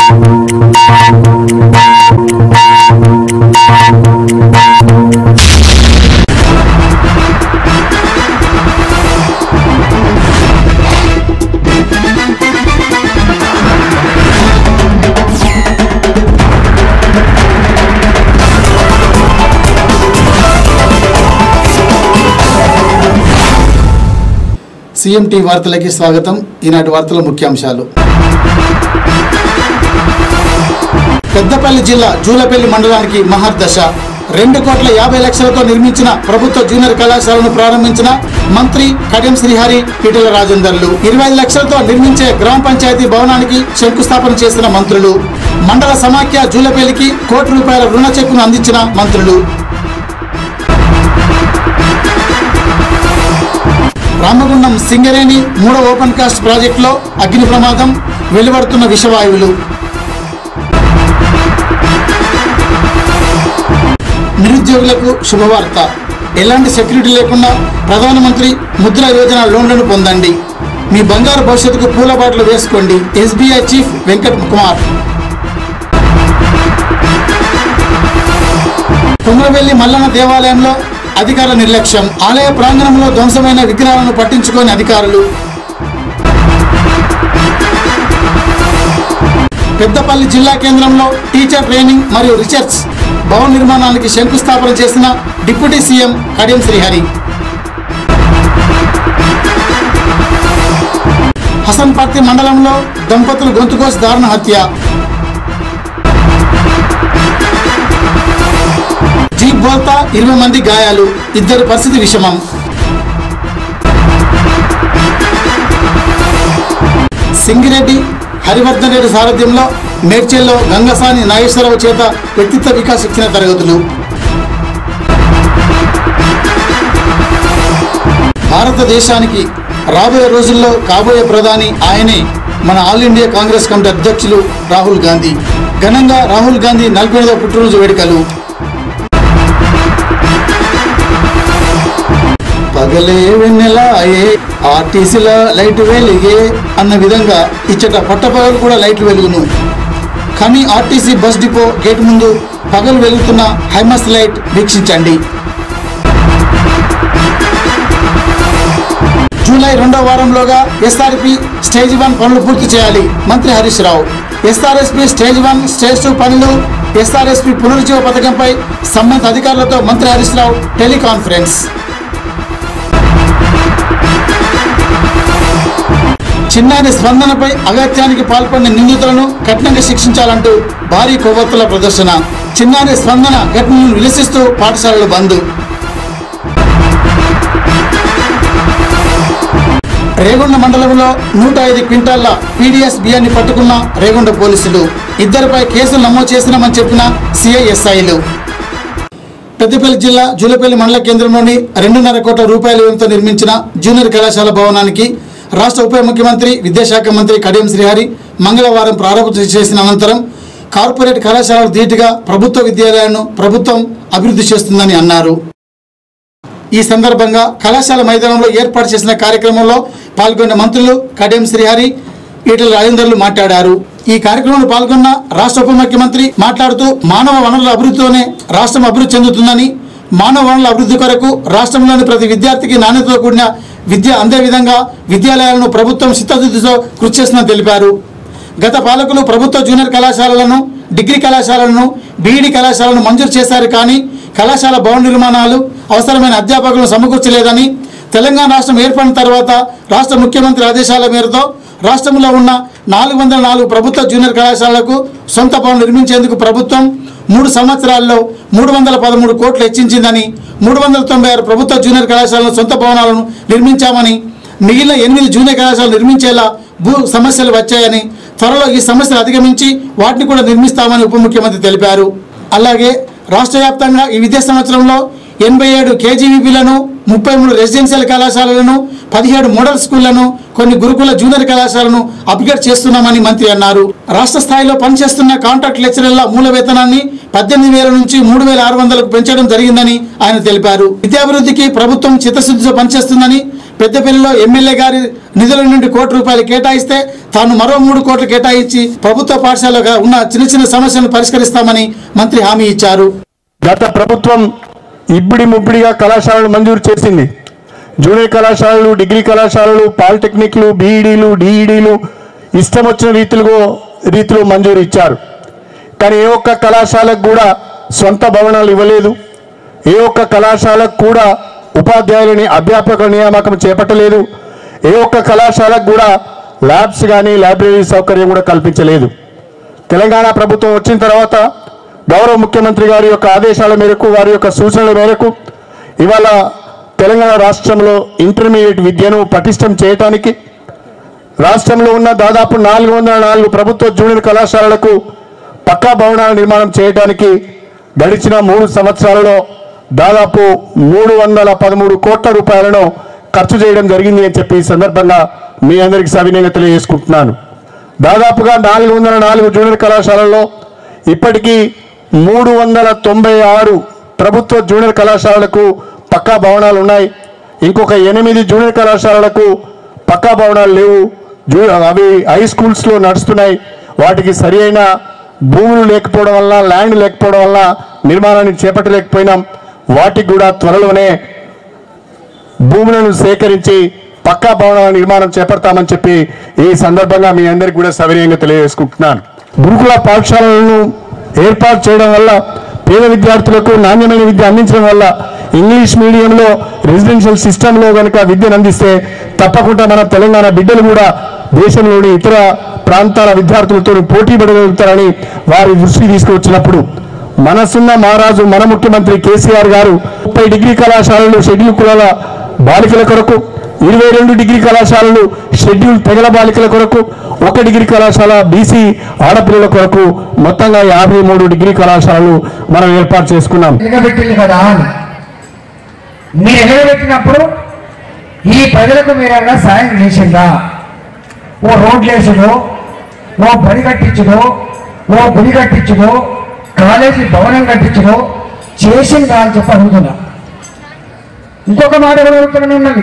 CMT వార్తలకి స్వాగతం ఈనాటి వార్తల ముఖ్యాంశాలు పెద్దపల్లి జిల్లా జూలపల్లి మండలానికి మహర్దశ రెండు కోట్ల యాభై లక్షలతో నిర్మించిన ప్రభుత్వ జూనియర్ కళాశాలను ప్రారంభించిన మంత్రి కడియం శ్రీహరి ఈటెల రాజేందర్లు ఇరవై ఐదు లక్షలతో నిర్మించే గ్రామ పంచాయతీ భవనానికి శంకుస్థాపన చేసిన మంత్రులు మండల సమాఖ్య జూలపల్లికి కోటి రూపాయల రుణ చెక్కును అందించిన మంత్రులు రామగుండం సింగరేణి మూడో ఓపెన్ కాస్ట్ ప్రాజెక్టులో అగ్ని ప్రమాదం వెలువడుతున్న విషవాయువులు నిరుద్యోగులకు శుభవార్త ఎలాంటి సెక్యూరిటీ లేకుండా ప్రధానమంత్రి ముద్ర యోజన లోన్లను పొందండి మీ బంగారు భవిష్యత్తుకు పూల బాటలు వేసుకోండి ఎస్బీఐ చీఫ్ వెంకట్ కుమార్ కుమ్రవెల్లి మల్లన్న దేవాలయంలో అధికారుల నిర్లక్ష్యం ఆలయ ప్రాంగణంలో ధ్వంసమైన విగ్రహాలను పట్టించుకోని అధికారులు పెద్దపల్లి జిల్లా కేంద్రంలో టీచర్ ట్రైనింగ్ మరియు రీసెర్చ్ భవన నిర్మాణానికి శంకుస్థాపన చేసిన డిప్యూటీ సీఎం కడియం శ్రీహరి హసన్పర్తి మండలంలో దంపతులు గొంతుకోసి దారుణ హత్య జీప్ బోల్తా ఇరవై మంది గాయాలు ఇద్దరి పరిస్థితి విషమం సింగిరెడ్డి హరివర్ధన్ రెడ్డి సారథ్యంలో మేడ్చల్లో గంగసాని నాగేశ్వరరావు చేత వ్యక్తిత్వ వికాస శిక్షణ తరగతులు భారతదేశానికి రాబోయే రోజుల్లో కాబోయే ప్రధాని ఆయనే మన ఆల్ ఇండియా కాంగ్రెస్ కమిటీ అధ్యక్షులు రాహుల్ గాంధీ ఘనంగా రాహుల్ గాంధీ నలభై ఎనిమిదవ పుట్టినరోజు వేడుకలు పగలే వెన్నెలాయే ఆర్టీసీల లైట్ వెలిగే అన్న విధంగా ఇచ్చట పట్టపగలు కూడా లైట్లు వెలుగును కానీ ఆర్టీసీ బస్ డిపో గేట్ ముందు పగలు వెలుగుతున్న హైమస్ లైట్ వీక్షించండి జూలై రెండో వారంలోగా ఎస్ఆర్పి స్టేజ్ వన్ పనులు పూర్తి చేయాలి మంత్రి Harish Rao SRSP stage one stage two పనులు ఎస్ఆర్ఎస్పి పునరుజ్జీవ పథకంపై సంబంధిత అధికారులతో మంత్రి హరీష్ రావు టెలికాన్ఫరెన్స్ చిన్నారి స్పందనపై అగత్యానికి పాల్పడిన నిందితులను కఠినంగా శిక్షించాలంటూ భారీ కొవ్వొత్తుల ప్రదర్శన చిన్నారి స్పందన ఘటనను నిరసిస్తూ పాఠశాలలు బంద్ రేగొండ మండలంలో నూట ఐదు క్వింటాళ్ల పీడీఎస్ బియ్యాన్ని పట్టుకున్న రేగొండ పోలీసులు ఇద్దరిపై కేసులు నమోదు చేసినామని చెప్పిన సిఐఎస్ఐలు పెద్దపల్లి జిల్లా జూలపల్లి మండల కేంద్రంలోని రెండున్నర కోట్ల రూపాయల వ్యయంతో నిర్మించిన జూనియర్ కళాశాల భవనానికి రాష్ట్ర ఉప ముఖ్యమంత్రి విద్యాశాఖ మంత్రి కడియం శ్రీహరి మంగళవారం ప్రారంభం చేసిన అనంతరం కార్పొరేట్ కళాశాలలు ధీటుగా ప్రభుత్వ విద్యాలయాలను ప్రభుత్వం అభివృద్ధి చేస్తుందని అన్నారు ఈ సందర్భంగా కళాశాల మైదానంలో ఏర్పాటు చేసిన కార్యక్రమంలో పాల్గొన్న మంత్రులు కడియం శ్రీహరి ఈటల రాజేందర్లు మాట్లాడారు ఈ కార్యక్రమంలో పాల్గొన్న రాష్ట్ర ఉప ముఖ్యమంత్రి మాట్లాడుతూ మానవ వనరుల అభివృద్ధితోనే రాష్ట్రం అభివృద్ధి చెందుతుందని మానవ వనరుల అభివృద్ధి కొరకు రాష్ట్రంలోని ప్రతి విద్యార్థికి నాణ్యతతో కూడిన విద్య అందే విధంగా విద్యాలయాలను ప్రభుత్వం చిత్తశుద్ధితో కృషి చేస్తుందని తెలిపారు గత పాలకులు ప్రభుత్వ జూనియర్ కళాశాలలను డిగ్రీ కళాశాలలను బీఈడి కళాశాలను మంజూరు చేశారు కానీ కళాశాల భవన నిర్మాణాలు అవసరమైన అధ్యాపకులను సమకూర్చలేదని తెలంగాణ రాష్ట్రం ఏర్పడిన తర్వాత రాష్ట్ర ముఖ్యమంత్రి ఆదేశాల మేరతో రాష్ట్రంలో ఉన్న నాలుగు వందల నాలుగు ప్రభుత్వ జూనియర్ కళాశాలలకు సొంత భవనం నిర్మించేందుకు ప్రభుత్వం మూడు సంవత్సరాల్లో మూడు వందల పదమూడు కోట్లు హెచ్చించిందని మూడు వందల తొంభై ఆరు ప్రభుత్వ జూనియర్ కళాశాలను సొంత భవనాలను నిర్మించామని మిగిలిన ఎనిమిది జూనియర్ కళాశాలలు నిర్మించేలా భూ సమస్యలు వచ్చాయని త్వరలో ఈ సమస్యలు అధిగమించి వాటిని కూడా నిర్మిస్తామని ఉప ముఖ్యమంత్రి తెలిపారు అలాగే రాష్ట్ర వ్యాప్తంగా ఈ విద్యా సంవత్సరంలో ఎనభై ఏడు కేజీవీపీలను ముప్పై మూడు రెసిడెన్షియల్ కళాశాలలను పదిహేడు మోడల్ స్కూళ్లను కొన్ని గురుకుల జూనియర్ కళాశాలను అప్గ్రేడ్ చేస్తున్నామని మంత్రి అన్నారు రాష్ట్ర స్థాయిలో పనిచేస్తున్న కాంట్రాక్ట్ లెక్చరర్ల మూల వేతనాన్ని పద్దెనిమిది వేల నుంచి మూడు వేల ఆరు వందలకు పెంచడం జరిగిందని ఆయన తెలిపారు విద్యాభివృద్ధికి ప్రభుత్వం చిత్తశుద్ధితో పనిచేస్తుందని పెద్దపల్లిలో ఎమ్మెల్యే గారి నిధుల నుండి కోటి రూపాయలు కేటాయిస్తే తాను మరో మూడు కోట్లు కేటాయించి ప్రభుత్వ పాఠశాలలో ఉన్న చిన్న చిన్న సమస్యలను పరిష్కరిస్తామని మంత్రి హామీ ఇచ్చారు గత ప్రభుత్వం ఇబ్బడి ముబ్బడిగా కళాశాలలు మంజూరు చేసింది జూనియర్ కళాశాలలు డిగ్రీ కళాశాలలు పాలిటెక్నిక్లు బీఈడీలు డిఈడీలు ఇష్టం వచ్చిన రీతిలో రీతిలో మంజూరు ఇచ్చారు కానీ ఏ ఒక్క కళాశాలకు కూడా సొంత భవనాలు ఇవ్వలేదు ఏ ఒక్క కళాశాలకు కూడా ఉపాధ్యాయులని అధ్యాపక నియామకం చేపట్టలేదు ఏ ఒక్క కళాశాలకు కూడా ల్యాబ్స్ కానీ లైబ్రరీ సౌకర్యం కూడా కల్పించలేదు తెలంగాణ ప్రభుత్వం వచ్చిన తర్వాత గౌరవ ముఖ్యమంత్రి గారి యొక్క ఆదేశాల మేరకు వారి యొక్క సూచనల మేరకు ఇవాళ తెలంగాణ రాష్ట్రంలో ఇంటర్మీడియట్ విద్యను పటిష్టం చేయటానికి రాష్ట్రంలో ఉన్న దాదాపు నాలుగు వందల నాలుగు ప్రభుత్వ జూనియర్ కళాశాలలకు పక్కా భవనాల నిర్మాణం చేయడానికి గడిచిన మూడు సంవత్సరాలలో దాదాపు మూడు వందల పదమూడు కోట్ల రూపాయలను ఖర్చు చేయడం జరిగింది అని చెప్పి ఈ సందర్భంగా మీ అందరికీ సవినయంగా తెలియజేసుకుంటున్నాను దాదాపుగా నాలుగు వందల నాలుగు జూనియర్ కళాశాలల్లో ఇప్పటికీ మూడు వందల తొంభై ఆరు ప్రభుత్వ జూనియర్ కళాశాలలకు పక్కా భవనాలు ఉన్నాయి ఇంకొక ఎనిమిది జూనియర్ కళాశాలలకు పక్కా భవనాలు లేవు జూ అవి హై స్కూల్స్లో నడుస్తున్నాయి వాటికి సరి అయిన భూములు లేకపోవడం వల్ల ల్యాండ్ లేకపోవడం వల్ల నిర్మాణాన్ని చేపట్టలేకపోయినాం వాటికి కూడా త్వరలోనే భూములను సేకరించి పక్కా భవనాల నిర్మాణం చేపడతామని చెప్పి ఈ సందర్భంగా మీ అందరికీ కూడా సవినయంగా తెలియజేసుకుంటున్నాను గురుకుల పాఠశాలలను ఏర్పాటు చేయడం వల్ల పేద విద్యార్థులకు నాణ్యమైన విద్య అందించడం వల్ల ఇంగ్లీష్ మీడియంలో రెసిడెన్షియల్ సిస్టంలో కనుక విద్యను అందిస్తే తప్పకుండా మన తెలంగాణ బిడ్డలు కూడా దేశంలోని ఇతర ప్రాంతాల విద్యార్థులతో పోటీ పడగలుగుతారని వారి దృష్టికి తీసుకువచ్చినప్పుడు మనసున్న మహారాజు మన ముఖ్యమంత్రి కేసీఆర్ గారు ముప్పై డిగ్రీ కళాశాలలు షెడ్యూల్ కులాల బాలికల కొరకు ఇరవై రెండు డిగ్రీ కళాశాలలు షెడ్యూల్ తెగల బాలికల కొరకు ఒక డిగ్రీ కళాశాల బీసీ ఆడపిల్లల కొరకు మొత్తంగా యాభై మూడు డిగ్రీ కళాశాలలు మనం ఏర్పాటు చేసుకున్నాం ఎగబెట్టింది కదా అని మీరు ఎగబెట్టినప్పుడు ఈ ప్రజలకు మీరు ఏమైనా సాయం చేసిందా ఓ రోడ్లు వేసుడు ఓ బడి కట్టించుడు ఓ గుడి కట్టించుడు కాలేజీ భవనం కట్టించుడు చేసిందా అని చెప్పి అడుగుతున్నా ఇంకొక మాట కూడా అడుగుతున్నాను ఉన్నది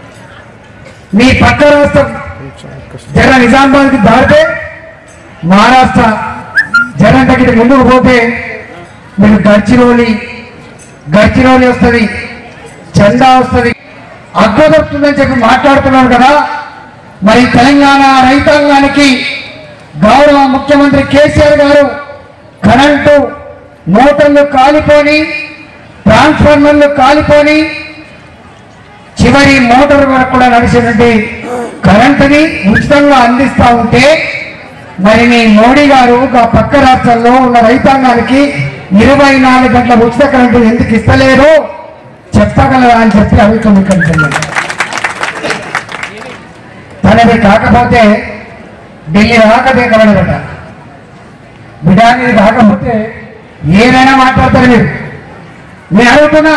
మీ పక్క రాష్ట్రం జర నిజామాబాద్కి దాటితే మహారాష్ట్ర జనం దగ్గర ముందుకు పోతే మీరు గడ్చిరోలి గడ్చిరోలి వస్తుంది చందా వస్తుంది అద్భుతస్తుందని చెప్పి మాట్లాడుతున్నారు కదా మరి తెలంగాణ రైతాంగానికి గౌరవ ముఖ్యమంత్రి కేసీఆర్ గారు కరెంటు మోటార్లు కాలిపోని ట్రాన్స్ఫార్మర్లు కాలిపోని చివరి మోటార్ వరకు కూడా నడిచినటువంటి కరెంటుని ఉచితంగా అందిస్తా ఉంటే మరి మీ మోడీ గారు ఆ పక్క రాష్ట్రాల్లో ఉన్న రైతాంగానికి ఇరవై నాలుగు గంటల ఉచిత కరెంటు ఎందుకు ఇస్తలేరు చెప్పగలరా అని చెప్పి అడుగుతుంది కంటున్నాను తనది కాకపోతే ఢిల్లీ దాకా దిగబడదట బిడాని కాకపోతే ఏదైనా మాట్లాడతారు మీరు నేను అడుగుతున్నా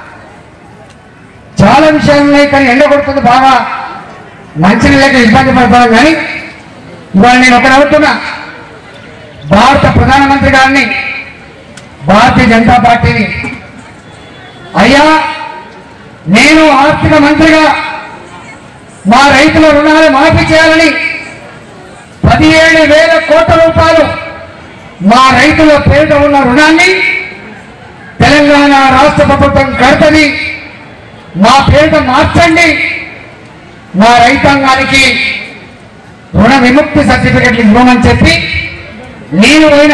చాలా విషయాలు ఉన్నాయి కానీ ఎండ కొడుతుంది బాగా మంచి లేక ఇబ్బంది పడతాను కానీ ఇవాళ నేను ఒకటి అడుగుతున్నా భారత ప్రధానమంత్రి గారిని భారతీయ జనతా పార్టీని అయ్యా నేను ఆర్థిక మంత్రిగా మా రైతుల రుణాలు మాఫీ చేయాలని పదిహేడు వేల కోట్ల రూపాయలు మా రైతుల పేరిట ఉన్న రుణాన్ని తెలంగాణ రాష్ట్ర ప్రభుత్వం కడతని మా పేరిట మార్చండి మా రైతాంగానికి రుణ విముక్తి సర్టిఫికెట్లు ఇవ్వమని చెప్పి నేను పోయిన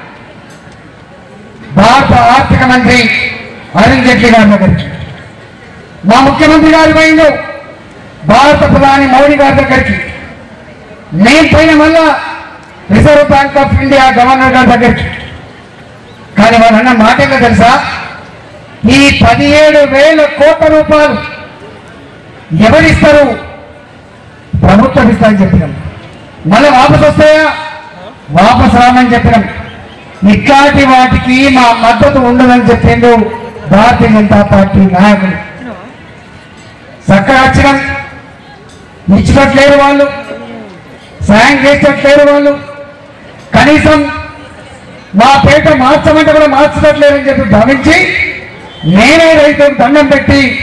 భారత ఆర్థిక మంత్రి అరుణ్ జైట్లీ గారి దగ్గరికి మా ముఖ్యమంత్రి గారి పోయిండు భారత ప్రధాని మోడీ గారి దగ్గరికి నేను పోయిన మళ్ళా reserve bank of India governor గారి దగ్గరికి కానీ వాళ్ళు అన్న మాట ఏంటో తెలుసా ఈ పదిహేడు వేల కోట్ల రూపాయలు ఎవరిస్తారు ప్రభుత్వం ఇస్తారని చెప్పినాం మళ్ళీ వాపసు వస్తాయా వాపసు రామని చెప్పినాం ఇట్లాంటి వాటికి మా మద్దతు ఉండదని చెప్పిండు భారతీయ జనతా పార్టీ నాయకులు చక్కగా వచ్చినాం ఇచ్చినట్లేరు వాళ్ళు సాయం చేసినట్లేరు వాళ్ళు కనీసం మా పేట మార్చమంటే కూడా మార్చట్లేదని చెప్పి భావించి నేనే రైతులకు దండం పెట్టి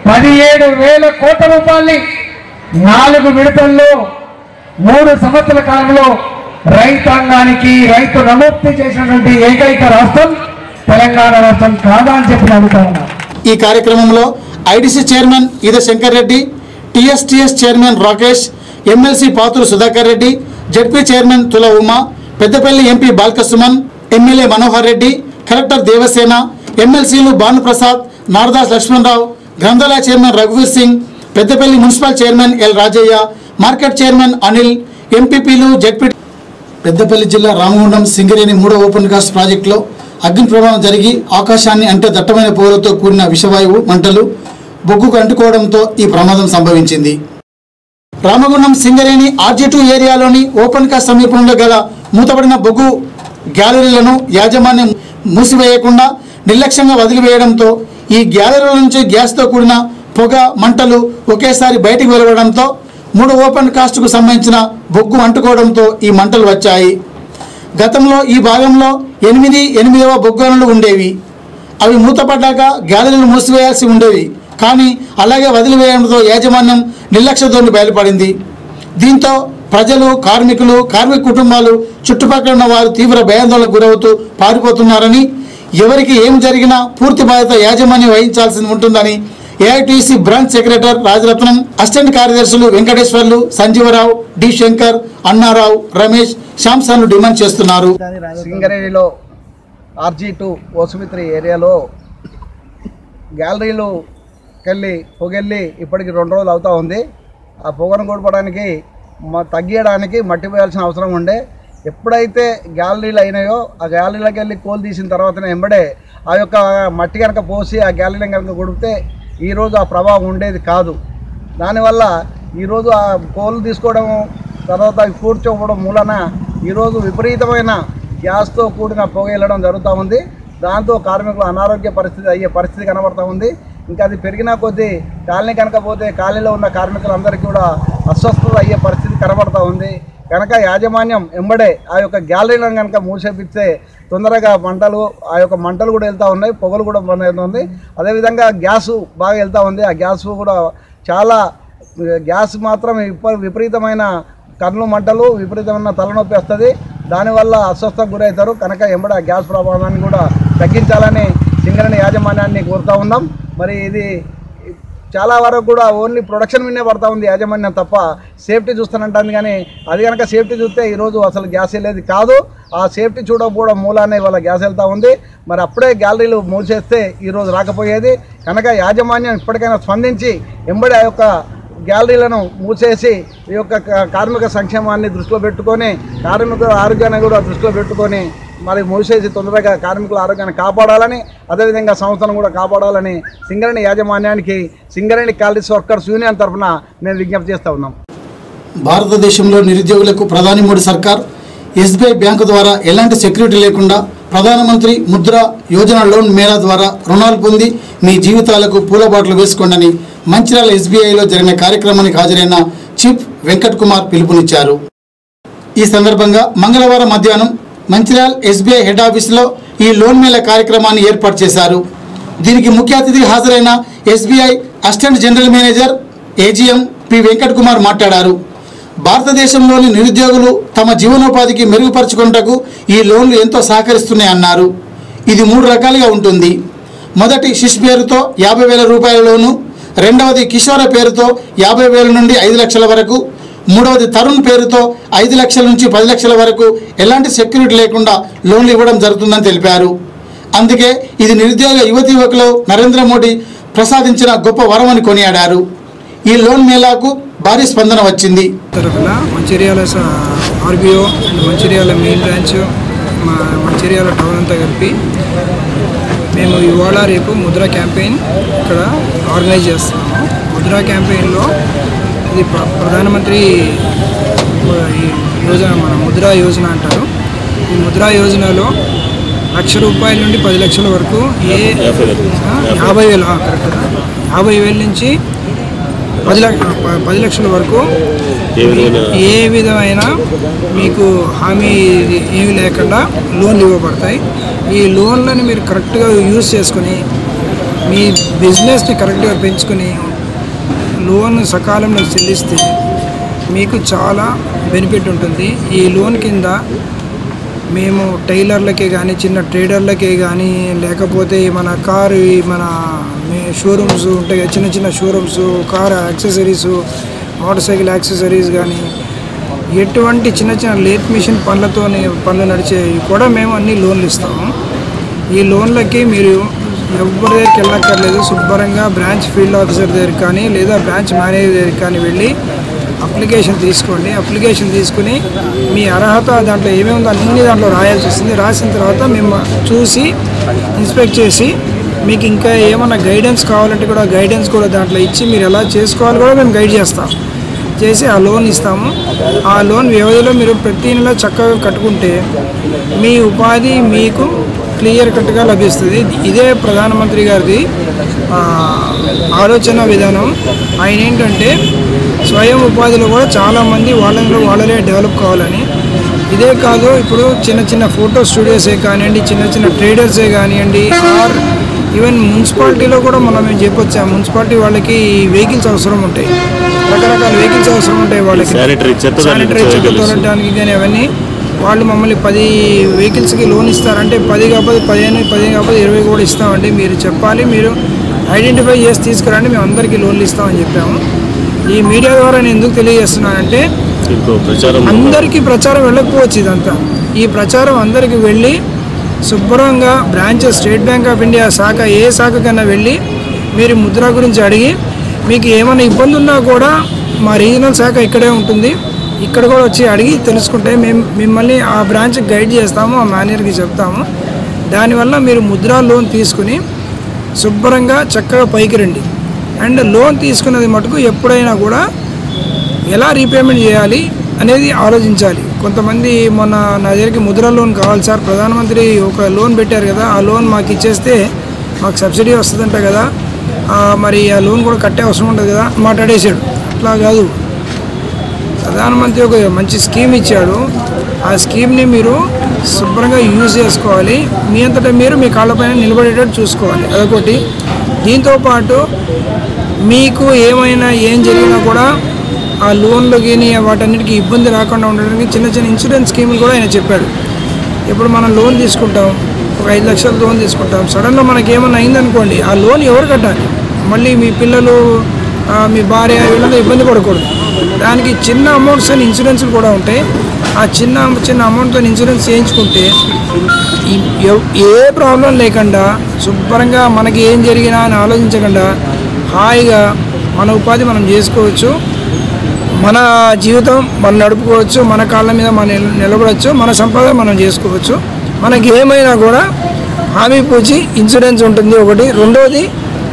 పదిహేడు వేల కోట్ల రూపాయల్ని నాలుగు విడతల్లో మూడు సంవత్సరాల కాలంలో రైతాంగానికి రైతు నమోక్తి చేసినటువంటి ఏకైక రాష్ట్రం తెలంగాణ రాష్ట్రం కాదా అని చెప్పి అడుగుతా ఉన్నా ఈ కార్యక్రమంలో ఐడిసి చైర్మన్ ఇద Shankar Reddy TSTS chairman Rakesh MLC పాతులు Sudhakar Reddy ZP chairman Tula Uma Peddapalli MP Balka Suman MLA Manohar Reddy collector Devasena ఎమ్మెల్సీలు భానుప్రసాద్ నారదాస్ లక్ష్మణరావు గ్రంథాలయ చైర్మన్ రఘువీర్ Singh Peddapalli municipal chairman L Rajaiah market chairman Anil ఎంపీపీలు జడ్పీ పెద్దపల్లి జిల్లా రామగుండం సింగరేణి మూడో ఓపెన్ కాస్ట్ ప్రాజెక్టులో అగ్ని ప్రమాదం జరిగి ఆకాశాన్ని అంటే దట్టమైన పొగలతో కూడిన విషవాయువు మంటలు బొగ్గుకు అంటుకోవడంతో ఈ ప్రమాదం సంభవించింది రామగుండం సింగరేణి ఆర్జీ టూ ఏరియాలోని ఓపెన్ కాస్ట్ సమీపంలో గల మూతపడిన బొగ్గు గ్యాలరీలను యాజమాన్యం మూసివేయకుండా నిర్లక్ష్యంగా వదిలివేయడంతో ఈ గ్యాలరీల నుంచి గ్యాస్తో కూడిన పొగ మంటలు ఒకేసారి బయటికి వెలువడంతో మూడు ఓపెన్ కాస్ట్కు సంబంధించిన బొగ్గు అంటుకోవడంతో ఈ మంటలు వచ్చాయి గతంలో ఈ భాగంలో ఎనిమిది ఎనిమిదవ బొగ్గనులు ఉండేవి అవి మూతపడ్డాక గ్యాలరీలు మూసివేయాల్సి ఉండేవి కానీ అలాగే వదిలివేయడంతో యాజమాన్యం నిర్లక్ష్య ధోరణి బయలుపడింది దీంతో ప్రజలు కార్మికులు కార్మిక కుటుంబాలు చుట్టుపక్కల ఉన్న వారు తీవ్ర భయాందోళనకు గురవుతూ పారిపోతున్నారని ఎవరికి ఏం జరిగినా పూర్తి బాధ్యత యాజమాన్యం వహించాల్సి ఉంటుందని AITC branch secretary Rajaratnam assistant కార్యదర్శులు వెంకటేశ్వర్లు సంజీవరావు డి శంకర్ అన్నారావు రమేష్ శాంసన్లు డిమాండ్ చేస్తున్నారు సింగరేణిలో ఆర్జీ టూ ఓసుమిత్రి ఏరియాలో గ్యాలరీలోకి వెళ్ళి పొగెళ్ళి ఇప్పటికి రెండు రోజులు అవుతా ఉంది ఆ పొగను కూడపడానికి మ తగ్గియడానికి మట్టి పోయాల్సిన అవసరం ఉండే ఎప్పుడైతే గ్యాలరీలు అయినాయో ఆ గ్యాలరీలోకి వెళ్ళి కోల్ తీసిన తర్వాతనే ఎంబడే ఆ యొక్క మట్టి కనుక పోసి ఆ గ్యాలరీని కనుక కొడితే ఈరోజు ఆ ప్రభావం ఉండేది కాదు దానివల్ల ఈరోజు ఆ కోళ్ళు తీసుకోవడం తర్వాత అవి కూర్చోవడం మూలన ఈరోజు విపరీతమైన గ్యాస్తో కూడిన పొగ వెళ్ళడం జరుగుతూ ఉంది దాంతో కార్మికులు అనారోగ్య పరిస్థితి అయ్యే పరిస్థితి కనబడతా ఉంది ఇంకా అది పెరిగినా కొద్దీ కాలనీ కనుక పోతే కాలనీలో ఉన్న కార్మికులందరికీ కూడా అస్వస్థత అయ్యే పరిస్థితి కనబడతా ఉంది కనుక యాజమాన్యం ఎంబడే ఆ యొక్క గ్యాలరీలను కనుక మూసేపిస్తే తొందరగా మంటలు ఆ యొక్క మంటలు కూడా వెళ్తూ ఉన్నాయి పొగలు కూడా బంద్ అవుతుంది అదేవిధంగా గ్యాసు బాగా వెళ్తూ ఉంది ఆ గ్యాస్ కూడా చాలా గ్యాస్ మాత్రం విప విపరీతమైన కళ్ళు మంటలు విపరీతమైన తలనొప్పి వస్తుంది దానివల్ల అస్వస్థకు గురవుతారు కనుక ఎంబడ ఆ గ్యాస్ ప్రభావాన్ని కూడా తగ్గించాలని సింగరేణి యాజమాన్యాన్ని కోరుతా ఉన్నాం మరి ఇది చాలా వరకు కూడా ఓన్లీ ప్రొడక్షన్ మీదే పడతా ఉంది యాజమాన్యం తప్ప సేఫ్టీ చూస్తానంటుంది కానీ అది కనుక సేఫ్టీ చూస్తే ఈరోజు అసలు గ్యాస్ వెళ్ళేది కాదు ఆ సేఫ్టీ చూడకపోవడం మూలానే ఇవాళ గ్యాస్ వెళ్తూ ఉంది మరి అప్పుడే గ్యాలరీలు మూసేస్తే ఈరోజు రాకపోయేది కనుక యాజమాన్యం ఇప్పటికైనా స్పందించి ఎంబడి ఆ యొక్క గ్యాలరీలను మూసేసి ఈ యొక్క క- కార్మిక సంక్షేమాన్ని దృష్టిలో పెట్టుకొని కార్మికుల ఆరోగ్యాన్ని కూడా దృష్టిలో పెట్టుకొని మరి మూసేసి తొందరగా కార్మికుల ఆరోగ్యాన్ని కాపాడాలని అదేవిధంగా సంస్థను కూడా కాపాడాలని సింగరేణి యాజమాన్యానికి సింగరేణి కాలరీస్ వర్కర్స్ యూనియన్ తరఫున మేము విజ్ఞప్తి చేస్తూ ఉన్నాం భారతదేశంలో నిరుద్యోగులకు ప్రధాని మోడీ సర్కార్ ఎస్బీఐ బ్యాంకు ద్వారా ఎలాంటి సెక్యూరిటీ లేకుండా ప్రధానమంత్రి ముద్ర యోజన లోన్ మేళా ద్వారా రుణాలు పొంది మీ జీవితాలకు పూలబాటలు వేసుకోండని మంచిర్యాల ఎస్బీఐలో జరిగిన కార్యక్రమానికి హాజరైన చీఫ్ వెంకట్ కుమార్ పిలుపునిచ్చారు ఈ సందర్భంగా మంగళవారం మధ్యాహ్నం మంచిర్యాల్ ఎస్బీఐ హెడ్ ఆఫీసులో ఈ లోన్ మేళ కార్యక్రమాన్ని ఏర్పాటు చేశారు దీనికి ముఖ్య అతిథిగా హాజరైన SBI assistant general manager AGM P Venkat Kumar మాట్లాడారు భారతదేశంలోని నిరుద్యోగులు తమ జీవనోపాధికి మెరుగుపరుచుకున్నటకు ఈ లోన్లు ఎంతో సహకరిస్తున్నాయన్నారు ఇది మూడు రకాలుగా ఉంటుంది మొదటి శిశు పేరుతో యాభై వేల రూపాయల లోను రెండవది కిషోర పేరుతో యాభై వేల నుండి ఐదు లక్షల వరకు మూడవది తరుణ్ పేరుతో ఐదు లక్షల నుంచి పది లక్షల వరకు ఎలాంటి సెక్యూరిటీ లేకుండా లోన్లు ఇవ్వడం జరుగుతుందని తెలిపారు అందుకే ఇది నిరుద్యోగ యువతి యువకులు నరేంద్ర మోడీ ప్రసాదించిన గొప్ప వరమని కొనియాడారు ఈ లోన్ మేళాకు భారీ స్పందన వచ్చింది తరఫున మంచిర్యాల స- RBO and Mancherial main branch మా మంచిర్యాల టౌన్ అంతా కలిపి మేము ఇవాళ రేపు ముద్ర క్యాంపెయిన్ ఇక్కడ ఆర్గనైజ్ చేస్తున్నాము ముద్ర క్యాంపెయిన్లో ఇది ప్ర- ప్రధానమంత్రి ఈ యోజన మన ముద్రా యోజన అంటారు ఈ ముద్రా యోజనలో లక్ష రూపాయల నుండి పది లక్షల వరకు ఏ ఆ, యాభై వేలు ఆ, కరెక్ట్ యాభై వేల నుంచి పది లక్ష పది లక్షల వరకు ఏ విధమైన మీకు హామీ ఏమి లేకుండా లోన్లు ఇవ్వబడతాయి ఈ లోన్లను మీరు కరెక్ట్గా యూజ్ చేసుకొని మీ బిజినెస్ని కరెక్ట్గా పెంచుకుని లోన్ సకాలంలో చెల్లిస్తే మీకు చాలా బెనిఫిట్ ఉంటుంది ఈ లోన్ కింద మేము టైలర్లకే కానీ చిన్న ట్రేడర్లకే కానీ లేకపోతే మన కారు ఈ మన మే- షోరూమ్స్ ఉంటాయి కదా, చిన్న చిన్న showrooms car accessories motor cycle accessories కానీ ఎటువంటి చిన్న చిన్న లేత్ మిషన్ పనులతో పనులు నడిచేవి కూడా మేము అన్ని లోన్లు ఇస్తాము ఈ లోన్లకి మీరు ఎవరి దగ్గరికి వెళ్ళక్కర్లేదు శుభ్రంగా బ్రాంచ్ ఫీల్డ్ ఆఫీసర్ దగ్గర కానీ లేదా బ్రాంచ్ మేనేజర్ దగ్గరికి కానీ వెళ్ళి అప్లికేషన్ తీసుకోండి అప్లికేషన్ తీసుకుని మీ అర్హత దాంట్లో ఏమేమి ఉందో అన్ని దాంట్లో రాయాల్సి వస్తుంది రాసిన తర్వాత మేము చూసి ఇన్స్పెక్ట్ చేసి మీకు ఇంకా ఏమైనా గైడెన్స్ కావాలంటే కూడా గైడెన్స్ కూడా దాంట్లో ఇచ్చి మీరు ఎలా చేసుకోవాలి కూడా మేము గైడ్ చేస్తాం చేసి ఆ లోన్ ఇస్తాము ఆ లోన్ వ్యవధిలో మీరు ప్రతి నెల చక్కగా కట్టుకుంటే మీ ఉపాధి మీకు క్లియర్ కట్గా లభిస్తుంది ఇదే ప్రధానమంత్రి గారిది ఆ, ఆలోచన విధానం ఆయన ఏంటంటే స్వయం ఉపాధిలో కూడా చాలామంది వాళ్ళలో వాళ్ళనే డెవలప్ కావాలని ఇదే కాదు ఇప్పుడు చిన్న చిన్న ఫోటో స్టూడియోసే కానివ్వండి చిన్న చిన్న ట్రేడర్సే కానివ్వండి ఆర్ ఈవెన్ మున్సిపాలిటీలో కూడా మనం మేము చెప్పొచ్చా మున్సిపాలిటీ వాళ్ళకి వెహికల్స్ అవసరం ఉంటాయి రకరకాల వెహికల్స్ అవసరం ఉంటాయి వాళ్ళకి Sanitary చెత్త శానిటరీ చెత్త vehicles. తోలడానికి కానీ అవన్నీ వాళ్ళు మమ్మల్ని పది వెహికల్స్కి లోన్ ఇస్తారంటే పది కాకపోతే పదిహేను పదిహేను కాకపోతే ఇరవై కూడా ఇస్తామండి మీరు చెప్పాలి మీరు ఐడెంటిఫై చేసి తీసుకురండి మేము అందరికీ లోన్లు ఇస్తామని చెప్పాము ఈ మీడియా ద్వారా నేను ఎందుకు తెలియజేస్తున్నానంటే ఇంకో ప్రచారం అందరికీ ప్రచారం వెళ్ళకపోవచ్చు ఇదంతా ఈ ప్రచారం అందరికీ వెళ్ళి శుభ్రంగా branches state bank of India శాఖ ఏ శాఖ కన్నా వెళ్ళి మీరు ముద్ర గురించి అడిగి మీకు ఏమైనా ఇబ్బంది ఉన్నా కూడా మా రీజనల్ శాఖ ఇక్కడే ఉంటుంది ఇక్కడ కూడా వచ్చి అడిగి తెలుసుకుంటే మేము మిమ్మల్ని ఆ బ్రాంచ్కి గైడ్ చేస్తాము ఆ మేనేజర్కి చెప్తాము దానివల్ల మీరు ముద్రా లోన్ తీసుకుని శుభ్రంగా చక్కగా పైకి రండి అండ్ లోన్ తీసుకున్నది మటుకు ఎప్పుడైనా కూడా ఎలా రీపేమెంట్ చేయాలి అనేది ఆలోచించాలి కొంతమంది మొన్న నా దగ్గరికి ముద్ర లోన్ కావాలి సార్ ప్రధానమంత్రి ఒక లోన్ పెట్టారు కదా ఆ లోన్ మాకు ఇచ్చేస్తే మాకు సబ్సిడీ వస్తుందంట కదా ఆ, మరి ఆ లోన్ కూడా కట్టే అవసరం ఉంటుంది కదా మాట్లాడేశాడు అట్లా కాదు ప్రధానమంత్రి ఒక మంచి స్కీమ్ ఇచ్చాడు ఆ స్కీమ్ని మీరు శుభ్రంగా యూజ్ చేసుకోవాలి మీ అంతటా మీరు మీ కాళ్ళపైన నిలబడేటట్టు చూసుకోవాలి అదొకటి దీంతో పాటు మీకు ఏమైనా ఏం జరిగినా కూడా ఆ లోన్లు కానీ వాటన్నిటికీ ఇబ్బంది రాకుండా ఉండడానికి చిన్న చిన్న ఇన్సూరెన్స్ స్కీములు కూడా ఆయన చెప్పాడు ఇప్పుడు మనం లోన్ తీసుకుంటాం ఒక ఐదు లక్షల లోన్ తీసుకుంటాం సడన్గా మనకి ఏమైనా అయిందనుకోండి ఆ లోన్ ఎవరు కట్టాలి మళ్ళీ మీ పిల్లలు ఆ, మీ భార్య వీళ్ళంతా ఇబ్బంది పడకూడదు దానికి చిన్న అమౌంట్స్ అని ఇన్సూరెన్స్లు కూడా ఉంటాయి ఆ చిన్న చిన్న అమౌంట్తో ఇన్సూరెన్స్ చేయించుకుంటే ఈ- ఎవ్- ఏ ప్రాబ్లం లేకుండా శుభ్రంగా మనకి ఏం జరిగినా అని ఆలోచించకుండా హాయిగా మన ఉపాధి మనం చేసుకోవచ్చు మన జీవితం మనం నడుపుకోవచ్చు మన కాళ్ళ మీద మనం నిల- నిలబడవచ్చు మన సంపాదన మనం చేసుకోవచ్చు మనకి ఏమైనా కూడా హామీ పూచి ఇన్సూరెన్స్ ఉంటుంది ఒకటి రెండోది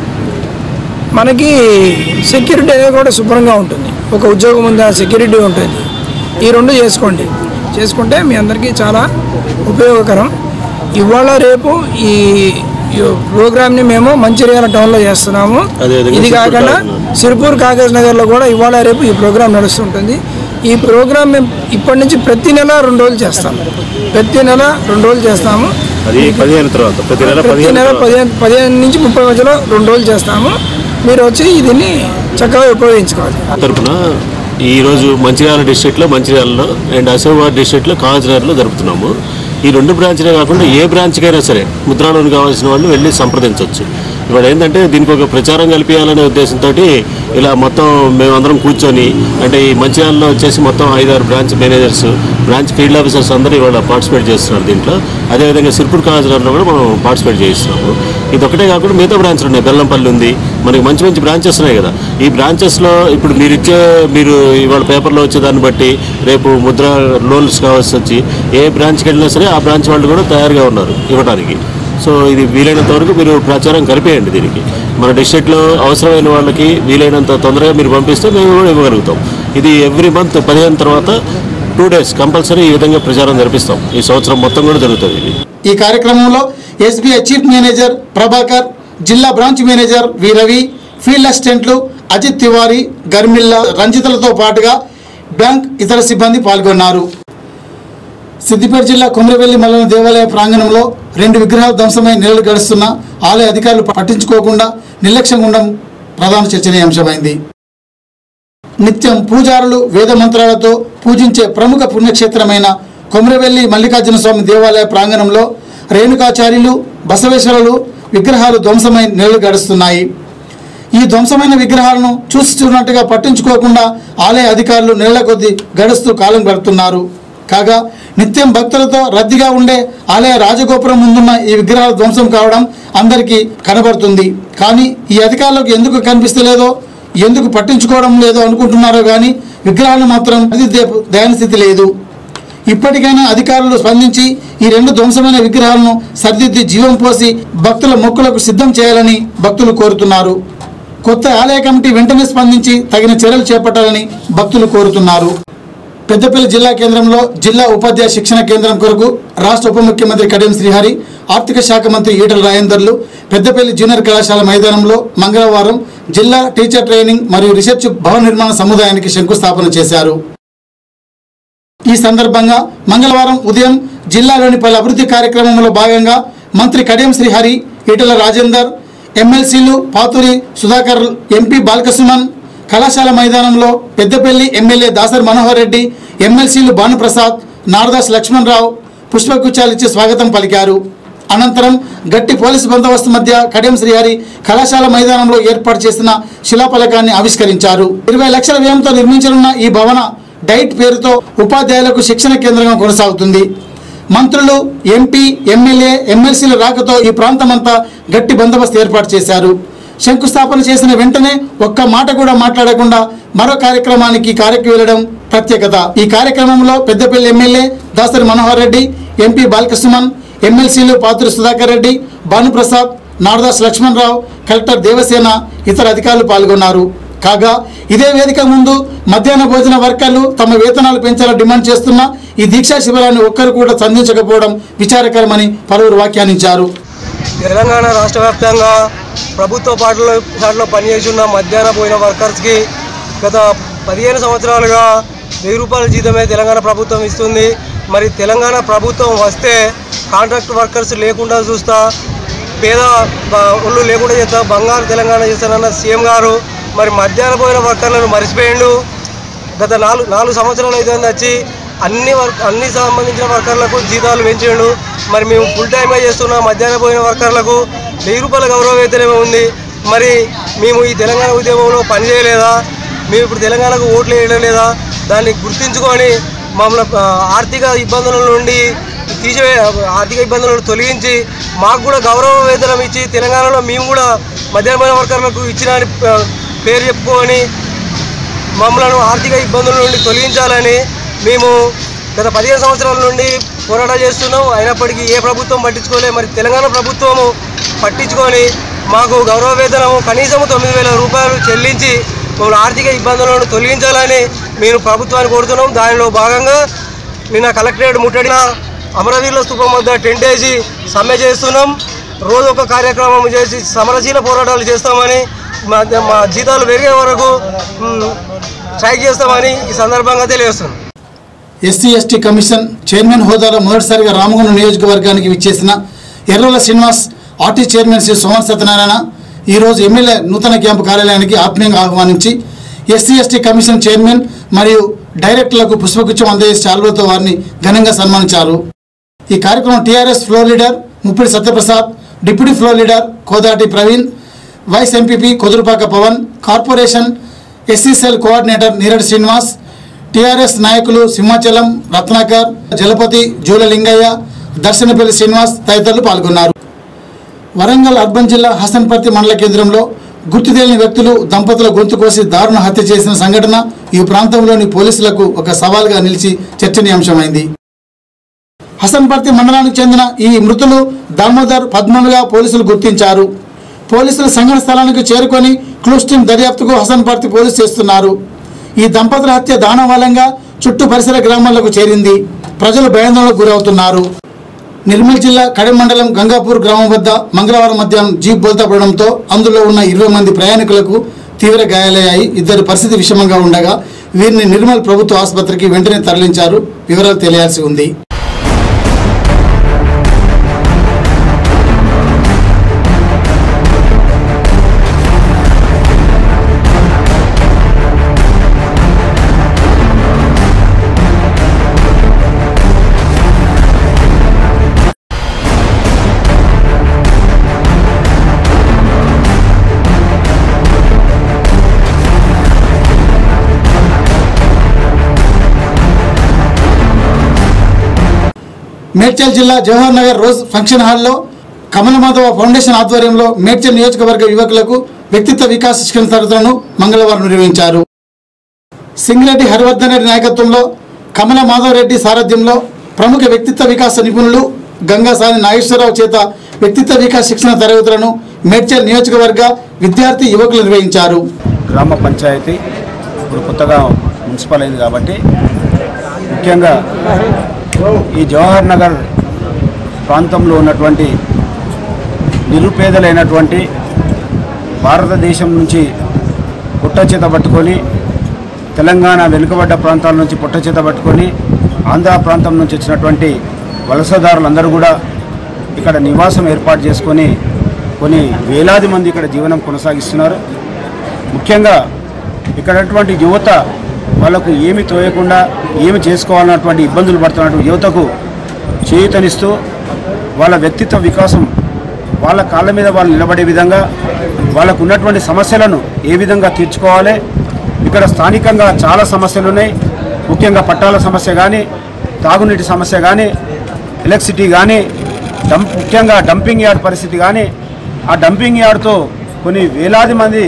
మనకి సెక్యూరిటీ అనేది కూడా శుభ్రంగా ఉంటుంది ఒక ఉద్యోగం ఉందా సెక్యూరిటీ ఉంటుంది ఈ రెండు చేసుకోండి చేసుకుంటే మీ అందరికీ చాలా ఉపయోగకరం ఇవాళ రేపు ఈ ఈ ప్రోగ్రామ్ని మేము మంచిర్యాల టౌన్లో చేస్తున్నాము అదేవిధంగా ఇది సిర్పూర్ కాకుండా కాకినాడ. సిరిపూర్ కాగజ్ నగర్లో కూడా ఇవాళ రేపు ఈ ప్రోగ్రాం నడుస్తుంటుంది ఈ ప్రోగ్రాం మేము ఇప్పటి నుంచి ప్రతి నెల రెండు రోజులు చేస్తాం ప్రతి నెల రెండు రోజులు చేస్తాము అది పదిహేను తర్వాత ప్రతి నెల ప్రతి పదిహేను నెల తర్వాత. పదిహేను పదిహేను నుంచి ముప్పై మధ్యలో రెండు రోజులు చేస్తాము మీరు వచ్చి దీన్ని చక్కగా ఉపయోగించుకోవాలి తరపున ఈరోజు మంచిర్యాల డిస్ట్రిక్ట్లో మంచిర్యాలలో అండ్ అసోబాద్ డిస్ట్రిక్ట్లో కాకినాడలో జరుపుతున్నాము ఈ రెండు బ్రాంచ్లే కాకుండా ఏ బ్రాంచ్కైనా సరే ముద్రా లోన్ కావాల్సిన వాళ్ళు వెళ్ళి సంప్రదించవచ్చు ఇవాళ ఏంటంటే దీనికి ఒక ప్రచారం కల్పించాలనే ఉద్దేశంతో ఇలా మొత్తం మేమందరం కూర్చొని అంటే ఈ మంచిర్యాలలో వచ్చేసి మొత్తం ఐదారు branch managers branch field officers అందరూ ఇవాళ పార్టిసిపేట్ చేస్తున్నారు దీంట్లో అదేవిధంగా సిర్పూర్ కాకినాడలో కూడా మనం పార్టిసిపేట్ చేస్తున్నాము ఇది ఒకటే కాకుండా మిగతా బ్రాంచ్లు ఉన్నాయి బెల్లంపల్లి ఉంది మనకి మంచి మంచి బ్రాంచెస్ ఉన్నాయి కదా ఈ బ్రాంచెస్లో ఇప్పుడు మీరు ఇచ్చే మీరు ఇవాళ పేపర్లో వచ్చే దాన్ని బట్టి రేపు ముద్ర లోన్స్ కావాల్సి వచ్చి ఏ బ్రాంచ్కి వెళ్ళినా సరే ఆ బ్రాంచ్ వాళ్ళు కూడా తయారుగా ఉన్నారు ఇవ్వడానికి సో ఇది వీలైనంత వరకు మీరు ప్రచారం కలిపేయండి దీనికి మన డిస్ట్రిక్ట్లో అవసరమైన వాళ్ళకి వీలైనంత తొందరగా మీరు పంపిస్తే మేము కూడా ఇవ్వగలుగుతాం ఇది ఎవ్రీ మంత్ పదిహేను తర్వాత టూ డేస్ కంపల్సరీ ఈ విధంగా ప్రచారం జరిపిస్తాం ఈ సంవత్సరం మొత్తం కూడా జరుగుతుంది ఇది ఈ కార్యక్రమంలో ఎస్బీఐ చీఫ్ మేనేజర్ ప్రభాకర్ జిల్లా branch manager V Ravi field అసిస్టెంట్లు అజిత్ తివారీ గర్మిల్లా రంజితలతో పాటుగా బ్యాంక్ ఇతర సిబ్బంది పాల్గొన్నారు సిద్దిపేట జిల్లా కుమ్రవెల్లి మల్లన దేవాలయ ప్రాంగణంలో రెండు విగ్రహాలు ధ్వంసమై నెలలు గడుస్తున్న ఆలయ అధికారులు పట్టించుకోకుండా నిర్లక్ష్యంగా ఉండడం ప్రధాన చర్చనీయాంశమైంది నిత్యం పూజారులు వేద మంత్రాలతో పూజించే ప్రముఖ పుణ్యక్షేత్రమైన కొమరవెల్లి మల్లికార్జున స్వామి దేవాలయ ప్రాంగణంలో రేణుకాచార్యులు బసవేశ్వరులు విగ్రహాలు ధ్వంసమై నెలలు గడుస్తున్నాయి ఈ ధ్వంసమైన విగ్రహాలను చూసి చూడనట్టుగా పట్టించుకోకుండా ఆలయ అధికారులు నెలల కొద్దీ గడుస్తూ కాలం గడుపుతున్నారు కాగా నిత్యం భక్తులతో రద్దీగా ఉండే ఆలయ రాజగోపురం ముందున్న ఈ విగ్రహాలు ధ్వంసం కావడం అందరికీ కనబడుతుంది కానీ ఈ అధికారులకు ఎందుకు కనిపిస్తలేదో ఎందుకు పట్టించుకోవడం లేదో అనుకుంటున్నారో కానీ విగ్రహాలను మాత్రం సరిదిద్దే దయన స్థితి లేదు ఇప్పటికైనా అధికారులు స్పందించి ఈ రెండు ధ్వంసమైన విగ్రహాలను సరిదిద్ది జీవం పోసి భక్తుల మొక్కులకు సిద్ధం చేయాలని భక్తులు కోరుతున్నారు కొత్త ఆలయ కమిటీ వెంటనే స్పందించి తగిన చర్యలు చేపట్టాలని భక్తులు కోరుతున్నారు పెద్దపల్లి జిల్లా కేంద్రంలో జిల్లా ఉపాధ్యాయ శిక్షణ కేంద్రం కొరకు రాష్ట్ర ఉప ముఖ్యమంత్రి కడియం శ్రీహరి ఆర్థిక శాఖ మంత్రి ఈటల రాజేందర్లు పెద్దపల్లి జూనియర్ కళాశాల మైదానంలో మంగళవారం జిల్లా టీచర్ ట్రైనింగ్ మరియు రీసెర్చ్ భవన నిర్మాణ సముదాయానికి శంకుస్థాపన చేశారు ఈ సందర్భంగా మంగళవారం ఉదయం జిల్లాలోని పలు అభివృద్ధి కార్యక్రమంలో భాగంగా మంత్రి కడియం శ్రీహరి ఈటల రాజేందర్ ఎమ్మెల్సీలు పాతూరి సుధాకర్ ఎంపీ బాలకసుమన్ కళాశాల మైదానంలో పెద్దపల్లి ఎమ్మెల్యే దాసరి మనోహర్ రెడ్డి ఎమ్మెల్సీలు భానుప్రసాద్ నారదాస్ లక్ష్మణరావు పుష్పగుచ్చాలిచ్చి స్వాగతం పలికారు అనంతరం గట్టి పోలీసు బందోబస్తు మధ్య కడియం శ్రీహరి కళాశాల మైదానంలో ఏర్పాటు చేసిన శిలాఫలకాన్ని ఆవిష్కరించారు ఇరవై లక్షల వ్యయంతో నిర్మించనున్న ఈ భవన డైట్ పేరుతో ఉపాధ్యాయులకు శిక్షణ కేంద్రంగా కొనసాగుతుంది మంత్రులు ఎంపీ ఎమ్మెల్యే ఎమ్మెల్సీల రాకతో ఈ ప్రాంతమంతా గట్టి బందోబస్తు ఏర్పాటు చేశారు శంకుస్థాపన చేసిన వెంటనే ఒక్క మాట కూడా మాట్లాడకుండా మరో కార్యక్రమానికి కారెక్కి వెళ్లడం ప్రత్యేకత ఈ కార్యక్రమంలో పెద్దపల్లి ఎమ్మెల్యే దాసరి మనోహర్ రెడ్డి ఎంపీ బాలకృష్ణమన్ ఎమ్మెల్సీలు పాత్రి సుధాకర్ రెడ్డి భానుప్రసాద్ నారదాస్ లక్ష్మణరావు కలెక్టర్ దేవసేన ఇతర అధికారులు పాల్గొన్నారు కాగా ఇదే వేదిక ముందు మధ్యాహ్న భోజన వర్కర్లు తమ వేతనాలు పెంచాలని డిమాండ్ చేస్తున్న ఈ దీక్షా శిబిరాన్ని ఒక్కరు కూడా సంధించకపోవడం విచారకరమని పలువురు వ్యాఖ్యానించారు తెలంగాణ రాష్ట్ర వ్యాప్తంగా ప్రభుత్వ పాటల పాటలో పనిచేస్తున్న మధ్యాహ్న పోయిన వర్కర్స్కి గత పదిహేను సంవత్సరాలుగా వెయ్యి రూపాయల జీతమే తెలంగాణ ప్రభుత్వం ఇస్తుంది మరి తెలంగాణ ప్రభుత్వం వస్తే కాంట్రాక్ట్ వర్కర్స్ లేకుండా చూస్తా పేద బ- ఒళ్ళు లేకుండా చేస్తా బంగారు తెలంగాణ చేస్తానన్న సీఎం గారు మరి మధ్యాహ్న పోయిన వర్కర్లను మరిచిపోయిండు గత నాలుగు నాలుగు సంవత్సరాలు అయితే వచ్చి అన్ని వర్క్ అన్ని సంబంధించిన వర్కర్లకు జీతాలు పెంచిండు మరి మేము ఫుల్ టైమే చేస్తున్న మధ్యాహ్నం పోయిన వర్కర్లకు వెయ్యి రూపాయల గౌరవ వేతనమే ఉంది మరి మేము ఈ తెలంగాణ ఉద్యమంలో పనిచేయలేదా మేము ఇప్పుడు తెలంగాణకు ఓట్లు వేయడం లేదా దాన్ని గుర్తించుకొని మమ్మల్ని ఆ, ఆర్థిక ఇబ్బందుల నుండి తీసివే ఆర్థిక ఇబ్బందులను తొలగించి మాకు కూడా గౌరవ వేతనం ఇచ్చి తెలంగాణలో మేము కూడా మధ్యాహ్న పోయిన వర్కర్లకు ఇచ్చిన అని, ఆ, పేరు చెప్పుకొని మమ్మల్ని ఆర్థిక ఇబ్బందుల నుండి తొలగించాలని మేము గత పదిహేను సంవత్సరాల నుండి పోరాటం చేస్తున్నాం అయినప్పటికీ ఏ ప్రభుత్వం పట్టించుకోలే మరి తెలంగాణ ప్రభుత్వము పట్టించుకొని మాకు గౌరవ వేతనము కనీసం తొమ్మిది వేల రూపాయలు చెల్లించి మమ్మల్ని ఆర్థిక ఇబ్బందులను తొలగించాలని మేము ప్రభుత్వాన్ని కోరుతున్నాం దానిలో భాగంగా నిన్న కలెక్టరేట్ ముట్టడిన అమరవీరుల స్థూపం వద్ద టెంట్ వేసి సమ్మె చేస్తున్నాం రోజు ఒక కార్యక్రమం చేసి సమరశీల పోరాటాలు చేస్తామని మా మా జీతాలు పెరిగే వరకు మ్, స్ట్రైక్ చేస్తామని ఈ సందర్భంగా తెలియజేస్తున్నాం ఎస్సీ ఎస్టీ కమిషన్ చైర్మన్ హోదాలో మొదటిసారిగా రామగుండం నియోజకవర్గానికి విచ్చేసిన ఎర్రల శ్రీనివాస్ ఆర్టీ చైర్మన్ శ్రీ సోమన్ సత్యనారాయణ ఈరోజు ఎమ్మెల్యే నూతన క్యాంపు కార్యాలయానికి ఆత్మీయంగా ఆహ్వానించి ఎస్సీ ఎస్టీ కమిషన్ చైర్మన్ మరియు డైరెక్టర్లకు పుష్పగుచ్చం అందజేసి చాలువతో వారిని ఘనంగా సన్మానించారు ఈ కార్యక్రమం TRS floor leader Muppidi Satyaprasad deputy floor leader Kodati Praveen vice MPP Kodurupaka Pavan corporation SC cell coordinator నీరడ్ శ్రీనివాస్ టీఆర్ఎస్ నాయకులు సింహాచలం రత్నాకర్ జలపతి జూల లింగయ్య దర్శనపల్లి శ్రీనివాస్ తదితరులు పాల్గొన్నారు వరంగల్ అర్బన్ జిల్లా హసన్పర్తి మండల కేంద్రంలో గుర్తు తెలియని వ్యక్తులు దంపతుల గొంతు కోసి దారుణ హత్య చేసిన సంఘటన ఈ ప్రాంతంలోని పోలీసులకు ఒక సవాల్గా నిలిచి చర్చనీయాంశమైంది హసన్పర్తి మండలానికి చెందిన ఈ మృతులు దామోదర్ పద్మలుగా పోలీసులు గుర్తించారు పోలీసులు సంఘటన స్థలానికి చేరుకొని క్లూస్ టీం దర్యాప్తుకు హసన్పర్తి పోలీసు చేస్తున్నారు ఈ దంపతుల హత్య దానవాలంగా చుట్టూ పరిసర గ్రామాలకు చేరింది ప్రజలు భయాందోళనకు గురవుతున్నారు నిర్మల్ జిల్లా కడెం మండలం గంగాపూర్ గ్రామం వద్ద మంగళవారం మధ్యాహ్నం జీప్ బోల్తా పడడంతో అందులో ఉన్న ఇరవై మంది ప్రయాణికులకు తీవ్ర గాయాలయ్యాయి ఇద్దరి పరిస్థితి విషమంగా ఉండగా వీరిని నిర్మల్ ప్రభుత్వ ఆసుపత్రికి వెంటనే తరలించారు వివరాలు తెలియాల్సి ఉంది మేడ్చల్ జిల్లా జవహర్ నగర్ రోజ్ ఫంక్షన్ హాల్లో కమలమాధవ ఫౌండేషన్ ఆధ్వర్యంలో మేడ్చల్ నియోజకవర్గ యువకులకు వ్యక్తిత్వ వికాస శిక్షణ తరగతులను మంగళవారం నిర్వహించారు సింగిరెడ్డి హరివర్ధన్ రెడ్డి నాయకత్వంలో కమల మాధవ్ రెడ్డి సారథ్యంలో ప్రముఖ వ్యక్తిత్వ వికాస నిపుణులు గంగాసాని నాగేశ్వరరావు చేత వ్యక్తిత్వ వికాస శిక్షణ తరగతులను మేడ్చల్ నియోజకవర్గ విద్యార్థి యువకులు నిర్వహించారు గ్రామ పంచాయతీ ఇప్పుడు కొత్తగా మున్సిపల్ అయింది కాబట్టి ముఖ్యంగా ఈ జవహర్ నగర్ ప్రాంతంలో ఉన్నటువంటి నిరుపేదలైనటువంటి భారతదేశం నుంచి పుట్టచేత పట్టుకొని తెలంగాణ వెనుకబడ్డ ప్రాంతాల నుంచి పుట్టచేత పట్టుకొని ఆంధ్ర ప్రాంతం నుంచి వచ్చినటువంటి వలసదారులందరూ కూడా ఇక్కడ నివాసం ఏర్పాటు చేసుకొని కొన్ని వేలాది మంది ఇక్కడ జీవనం కొనసాగిస్తున్నారు ముఖ్యంగా ఇక్కడ ఉన్నటువంటి యువత వాళ్ళకు ఏమి తోయకుండా ఏమి చేసుకోవాలన్నటువంటి ఇబ్బందులు పడుతున్నటువంటి యువతకు చేయూతనిస్తూ వాళ్ళ వ్యక్తిత్వ వికాసం వాళ్ళ కాళ్ళ మీద వాళ్ళు నిలబడే విధంగా వాళ్ళకు ఉన్నటువంటి సమస్యలను ఏ విధంగా తీర్చుకోవాలి ఇక్కడ స్థానికంగా చాలా సమస్యలు ఉన్నాయి ముఖ్యంగా పట్టాల సమస్య కానీ తాగునీటి సమస్య కానీ ఎలక్ట్రిసిటీ కానీ డంప్ ముఖ్యంగా డంపింగ్ యార్డ్ పరిస్థితి కానీ ఆ డంపింగ్ యార్డ్తో కొన్ని వేలాది మంది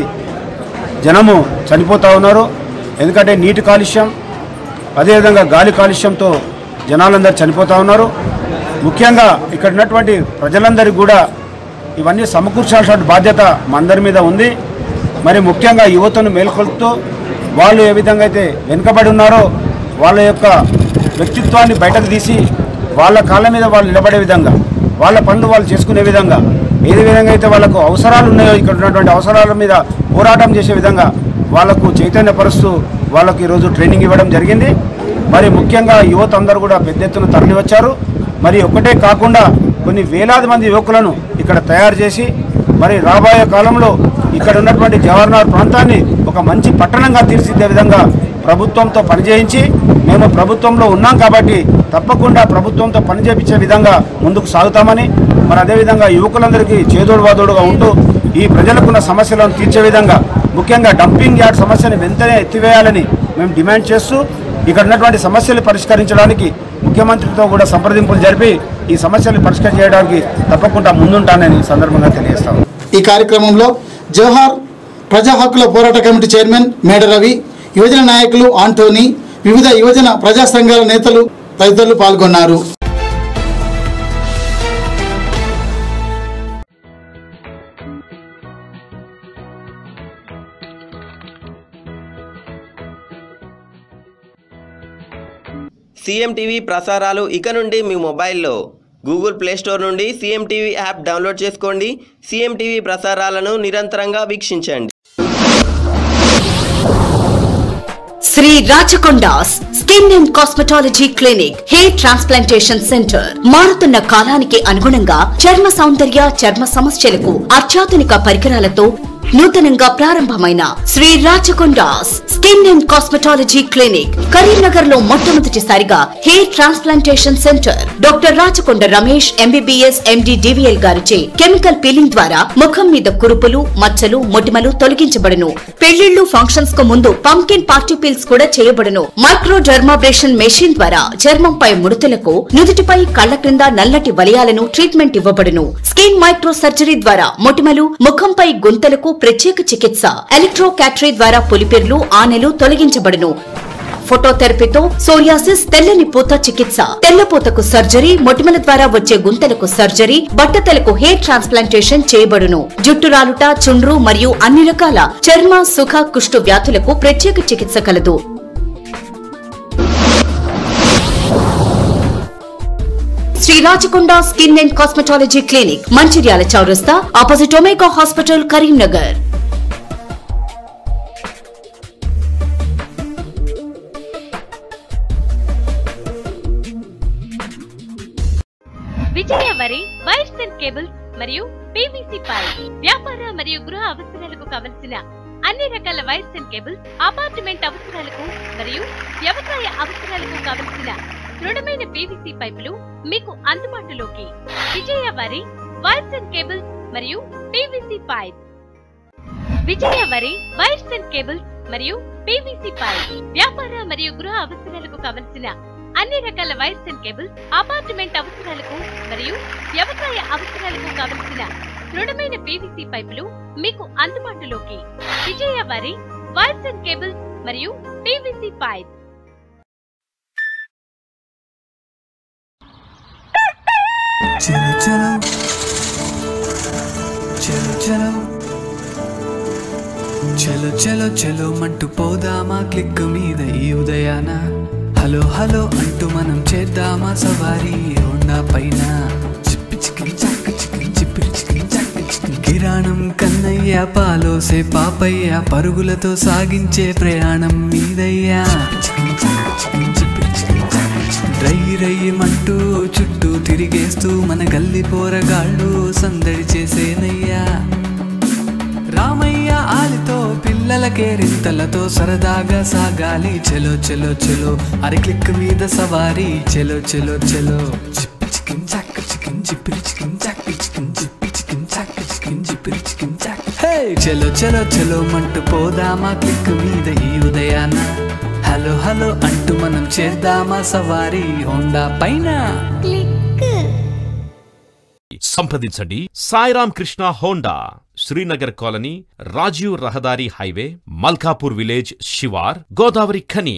జనము చనిపోతూ ఉన్నారు ఎందుకంటే నీటి కాలుష్యం అదేవిధంగా గాలి కాలుష్యంతో జనాలందరూ చనిపోతూ ఉన్నారు ముఖ్యంగా ఇక్కడ ఉన్నటువంటి ప్రజలందరికీ కూడా ఇవన్నీ సమకూర్చాల్సిన బాధ్యత మనందరి మీద ఉంది మరి ముఖ్యంగా యువతను మేల్కొల్పుతూ వాళ్ళు ఏ విధంగా అయితే వెనుకబడి ఉన్నారో వాళ్ళ యొక్క వ్యక్తిత్వాన్ని బయటకు తీసి వాళ్ళ కాళ్ళ మీద వాళ్ళు నిలబడే విధంగా వాళ్ళ పనులు వాళ్ళు చేసుకునే విధంగా ఏది విధంగా అయితే వాళ్ళకు అవసరాలు ఉన్నాయో ఇక్కడ ఉన్నటువంటి అవసరాల మీద పోరాటం చేసే విధంగా వాళ్ళకు చైతన్యపరుస్తూ వాళ్ళకు ఈరోజు ట్రైనింగ్ ఇవ్వడం జరిగింది మరి ముఖ్యంగా యువత అందరూ కూడా పెద్ద ఎత్తున తరలి వచ్చారు మరి ఒకటే కాకుండా కొన్ని వేలాది మంది యువకులను ఇక్కడ తయారు చేసి మరి రాబోయే కాలంలో ఇక్కడ ఉన్నటువంటి జవహర్లాల్ ప్రాంతాన్ని ఒక మంచి పట్టణంగా తీర్చిదిద్దే విధంగా ప్రభుత్వంతో పనిచేయించి మేము ప్రభుత్వంలో ఉన్నాం కాబట్టి తప్పకుండా ప్రభుత్వంతో పనిచేపించే విధంగా ముందుకు సాగుతామని మరి అదేవిధంగా యువకులందరికీ చేదోడు వాదోడుగా ఉంటూ ఈ ప్రజలకున్న సమస్యలను తీర్చే విధంగా ముఖ్యంగా డంపింగ్ యార్డ్ సమస్యను వెంటనే ఎత్తివేయాలని మేము డిమాండ్ చేస్తూ ఇక్కడ ఉన్నటువంటి సమస్యలు పరిష్కరించడానికి ముఖ్యమంత్రితో కూడా సంప్రదింపులు జరిపి ఈ సమస్యలు పరిష్కారం చేయడానికి తప్పకుండా ముందుంటానని ఈ సందర్భంగా తెలియజేస్తాను ఈ కార్యక్రమంలో జవహర్ ప్రజా హక్కుల పోరాట కమిటీ చైర్మన్ మేడ రవి యువజన నాయకులు ఆంటోనీ వివిధ యువజన ప్రజా సంఘాల నేతలు తదితరులు పాల్గొన్నారు సీఎం టీవీ ప్రసారాలు ఇక నుండి మీ మొబైల్లో గూగుల్ ప్లే స్టోర్ నుండి సీఎం టీవీ యాప్ డౌన్లోడ్ చేసుకోండి సీఎం టీవీ ప్రసారాలను నిరంతరంగా వీక్షించండి Shri Rachakonda's skin and cosmetology clinic hair transplantation centre మారుతున్న కాలానికి అనుగుణంగా చర్మ సౌందర్య చర్మ సమస్యలకు అత్యాధునిక పరికరాలతో నూతనంగా ప్రారంభమైన Shri Rachakonda's skin and cosmetology clinic Karimnagar లో మొట్టమొదటిసారిగా hair transplantation centre doctor Rachakonda Ramesh MBBS MD DVL గారిచే కెమికల్ పీలింగ్ ద్వారా ముఖం మీద కురుపులు మచ్చలు మొటిమలు తొలగించబడును పెళ్లిళ్లు ఫంక్షన్స్ కు ముందు పంకిన్ పార్టీ పీల్స్ కూడా చేయబడును మైక్రో డర్మాబ్రేషన్ మెషిన్ ద్వారా చర్మంపై ముడతలకు నుదుటిపై కళ్ల క్రింద నల్లటి వలయాలను ట్రీట్మెంట్ ఇవ్వబడును స్కిన్ మైక్రో సర్జరీ ద్వారా మొటిమలు ముఖంపై గుంతలకు ప్రత్యేక చికిత్స ఎలక్ట్రో క్యాటరీ ద్వారా పులిపిర్లు ఆనెలు తొలగించబడును ఫోటోథెరపీతో సోరియాసిస్ తెల్లని పూత చికిత్స తెల్లపూతకు సర్జరీ మొటిమల ద్వారా వచ్చే గుంతలకు సర్జరీ బట్టతలకు హెయిర్ ట్రాన్స్ప్లాంటేషన్ చేయబడును జుట్టు రాలుట చుండ్రు మరియు అన్ని రకాల చర్మ సుఖ కుష్టు వ్యాధులకు ప్రత్యేక చికిత్స కలదు Shri Rachakonda skin and cosmetology clinic Mancherial చౌరస్తా opposite Omega hospital Karimnagar Vijaya వరి వైర్స్ అండ్ కేబుల్స్ మరియు పీవీసీ పైప్ వ్యాపార మరియు గృహ అవసరాలకు కావలసిన అన్ని రకాల వైర్స్ అండ్ కేబుల్స్ అపార్ట్మెంట్ అవసరాలకు మరియు వ్యవసాయ అవసరాలకు కావలసిన దృఢమైన పీవీసీ పైపులు మీకు అందుబాటులోకి విజయ వరి వైర్స్ అండ్ కేబుల్స్ మరియు పీవీసీ పైప్ విజయ వరి వైర్స్ అండ్ కేబుల్స్ మరియు పీవీసీ పైప్ వ్యాపార మరియు గృహ అవసరాలకు కావలసిన అన్ని రకాల వైర్స్ అండ్ కేబుల్స్ అపార్ట్మెంట్ అవసరాలకు మరియు వ్యవసాయ అవసరాలకు కావలసిన దృఢమైన పీవీసీ పైపులు మీకు అందుబాటులోకి విజయ వారి వైర్స్ అండ్ కేబుల్స్ మరియు పీవీసీ పైప్ చలో చలో చలో చలో చలో చలో చలో మంటూ పోదామా క్లిక్ మీద ఈ ఉదయాన హలో హలో అంటూ మనం చేద్దామా సవారీ హోండా పైన చిప్పి చికిరి చక్క చికిరి చిప్పిరి చికిరి చక్క చికిరి కిరాణం కన్నయ్య పాలోసే పాపయ్య పరుగులతో సాగించే ప్రయాణం మీదయ్యా చికిరి చక్క చికిరి చిప్పిరి చికిరి చక్క చికిరి. రై రయ్యమంటూ చుట్టూ తిరిగేస్తూ మన గల్లి పోరగాళ్ళు సందడి చేసేనయ్యా రామయ్య ఆలితో పిల్లలకే రింతలతో సరదాగా సాగాలి చెలో చెలో చెలో అరి క్లిక్ మీద సవారీ చెలో చెలో చెలో చిప్పి చికిన్ చాక్ చికిన్ చిప్పిరి చికిన్ చాక్ చికిన్ చిప్పి చికిన్ చాక్ చికిన్ చిప్పిరి చికిన్ చాక్ హే చెలో చెలో చెలో మంటూ పోదామా క్లిక్ మీద ఈ ఉదయాన హలో హలో అంటూ మనం చేద్దామా సవారీ హోండా పైన సంప్రదించండి సాయిరామ్ కృష్ణ హోండా శ్రీనగర్ కాలనీ రాజీవ్ రహదారి హైవే మల్కాపూర్ విలేజ్ శివార్ గోదావరి ఖని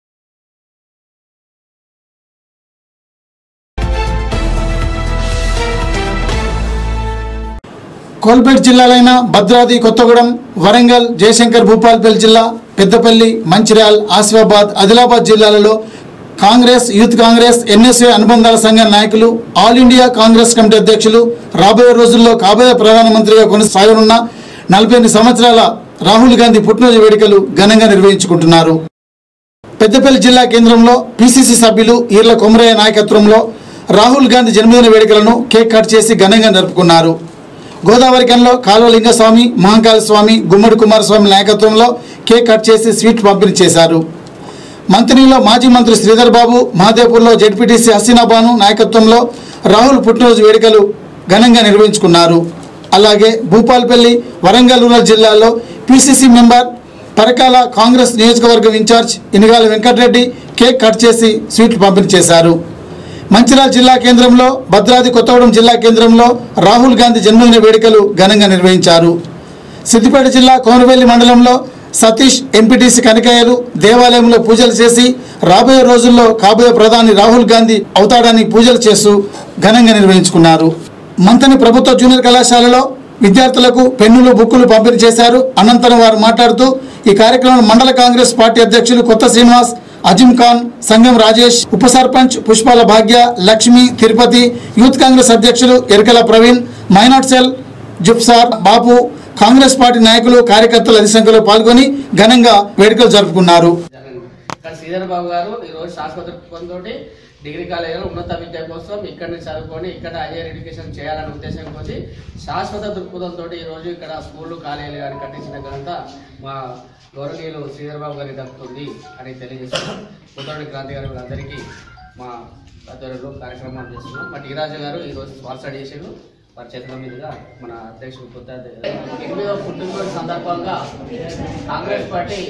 కోల్పేట్ జిల్లాలైన భద్రాద్రి కొత్తగూడెం వరంగల్ జయశంకర్ భూపాల్పల్లి జిల్లా పెద్దపల్లి మంచిర్యాల్ ఆసిఫాబాద్ ఆదిలాబాద్ జిల్లాలలో కాంగ్రెస్ యూత్ కాంగ్రెస్ ఎన్ఎస్ఏ అనుబంధాల సంఘ నాయకులు ఆల్ ఇండియా కాంగ్రెస్ కమిటీ అధ్యక్షులు రాబోయే రోజుల్లో కాబోయే ప్రధానమంత్రిగా కొనసాగనున్న నలభై ఎనిమిది సంవత్సరాల రాహుల్ గాంధీ పుట్టినరోజు వేడుకలు ఘనంగా నిర్వహించుకుంటున్నారు పెద్దపల్లి జిల్లా కేంద్రంలో పిసిసి సభ్యులు ఈర్ల కొమరయ్య నాయకత్వంలో రాహుల్ గాంధీ జన్మదిన వేడుకలను కేక్ కట్ చేసి ఘనంగా జరుపుకున్నారు గోదావరికంలో కాలువలింగస్వామి మహంకాళ స్వామి గుమ్మడి కుమారస్వామి నాయకత్వంలో కేక్ కట్ చేసి స్వీట్ పంపిణీ చేశారు మంత్రిలో మాజీ మంత్రి శ్రీధర్ బాబు మహాదేవ్పూర్లో జడ్పీటీసీ హసీనాబాను నాయకత్వంలో రాహుల్ పుట్టినరోజు వేడుకలు ఘనంగా నిర్వహించుకున్నారు అలాగే భూపాల్పల్లి వరంగల్ రూరల్ జిల్లాలో పిసిసి మెంబర్ పరకాల కాంగ్రెస్ నియోజకవర్గం in charge Inugala Venkatareddy cake cut చేసి స్వీట్లు పంపిణీ చేశారు మంచిర్యాల జిల్లా కేంద్రంలో భద్రాద్రి కొత్తగూడెం జిల్లా కేంద్రంలో రాహుల్ గాంధీ జన్మదిన వేడుకలు ఘనంగా నిర్వహించారు సిద్దిపేట జిల్లా కోనవెల్లి మండలంలో సతీష్ ఎంపీటీసీ కనకయ్యలు దేవాలయంలో పూజలు చేసి రాబోయే రోజుల్లో కాబోయే ప్రధాని రాహుల్ గాంధీ అవుతాడని పూజలు చేస్తూ ఘనంగా నిర్వహించుకున్నారు మంతని ప్రభుత్వ జూనియర్ కళాశాలలో విద్యార్థులకు పెన్నులు బుక్కులు పంపిణీ చేశారు అనంతరం వారు మాట్లాడుతూ ఈ కార్యక్రమంలో మండల కాంగ్రెస్ పార్టీ అధ్యక్షులు కొత్త శ్రీనివాస్ అజిమ్ ఖాన్ సంగం రాజేష్ ఉప సర్పంచ్ పుష్పాల భాగ్య లక్ష్మి తిరుపతి యూత్ కాంగ్రెస్ అధ్యక్షులు ఎరకల ప్రవీణ్ మైనాట్ సెల్ జుప్సార్ బాపు కాంగ్రెస్ పార్టీ నాయకులు కార్యకర్తలు అధిక సంఖ్యలో పాల్గొని ఘనంగా వేడుకలు జరుపుకున్నారు ఇక్కడ శ్రీధర్ బాబు గారు ఈ రోజు శాశ్వత దృక్పథంతో డిగ్రీ కాలేజీలో ఉన్నత విద్య కోసం ఇక్కడనే చదువుకొని ఇక్కడ హైయర్ ఎడ్యుకేషన్ చేయాలనే ఉద్దేశంతో శాశ్వత దృక్పథంతో ఈ రోజు ఇక్కడ స్కూళ్ళు కాలేజీలు కానీ కట్టించిన ఘనత మా గౌరవనీయులు శ్రీధర్ బాబు గారికి దక్కుతుంది అని తెలియజేస్తున్నాం ఉత్తరుడి క్రాంతి గారు అందరికీ మా ఆధ్వర్యంలో కార్యక్రమాలు చేస్తున్నాం మా టీ రాజు గారు ఈ రోజు స్పాన్సర్ చేసారు వారి చేతుల మీదుగా మన అధ్యక్షుడు కొత్త ఎనిమిదవ పుట్టినరోజు సందర్భంగా కాంగ్రెస్ పార్టీ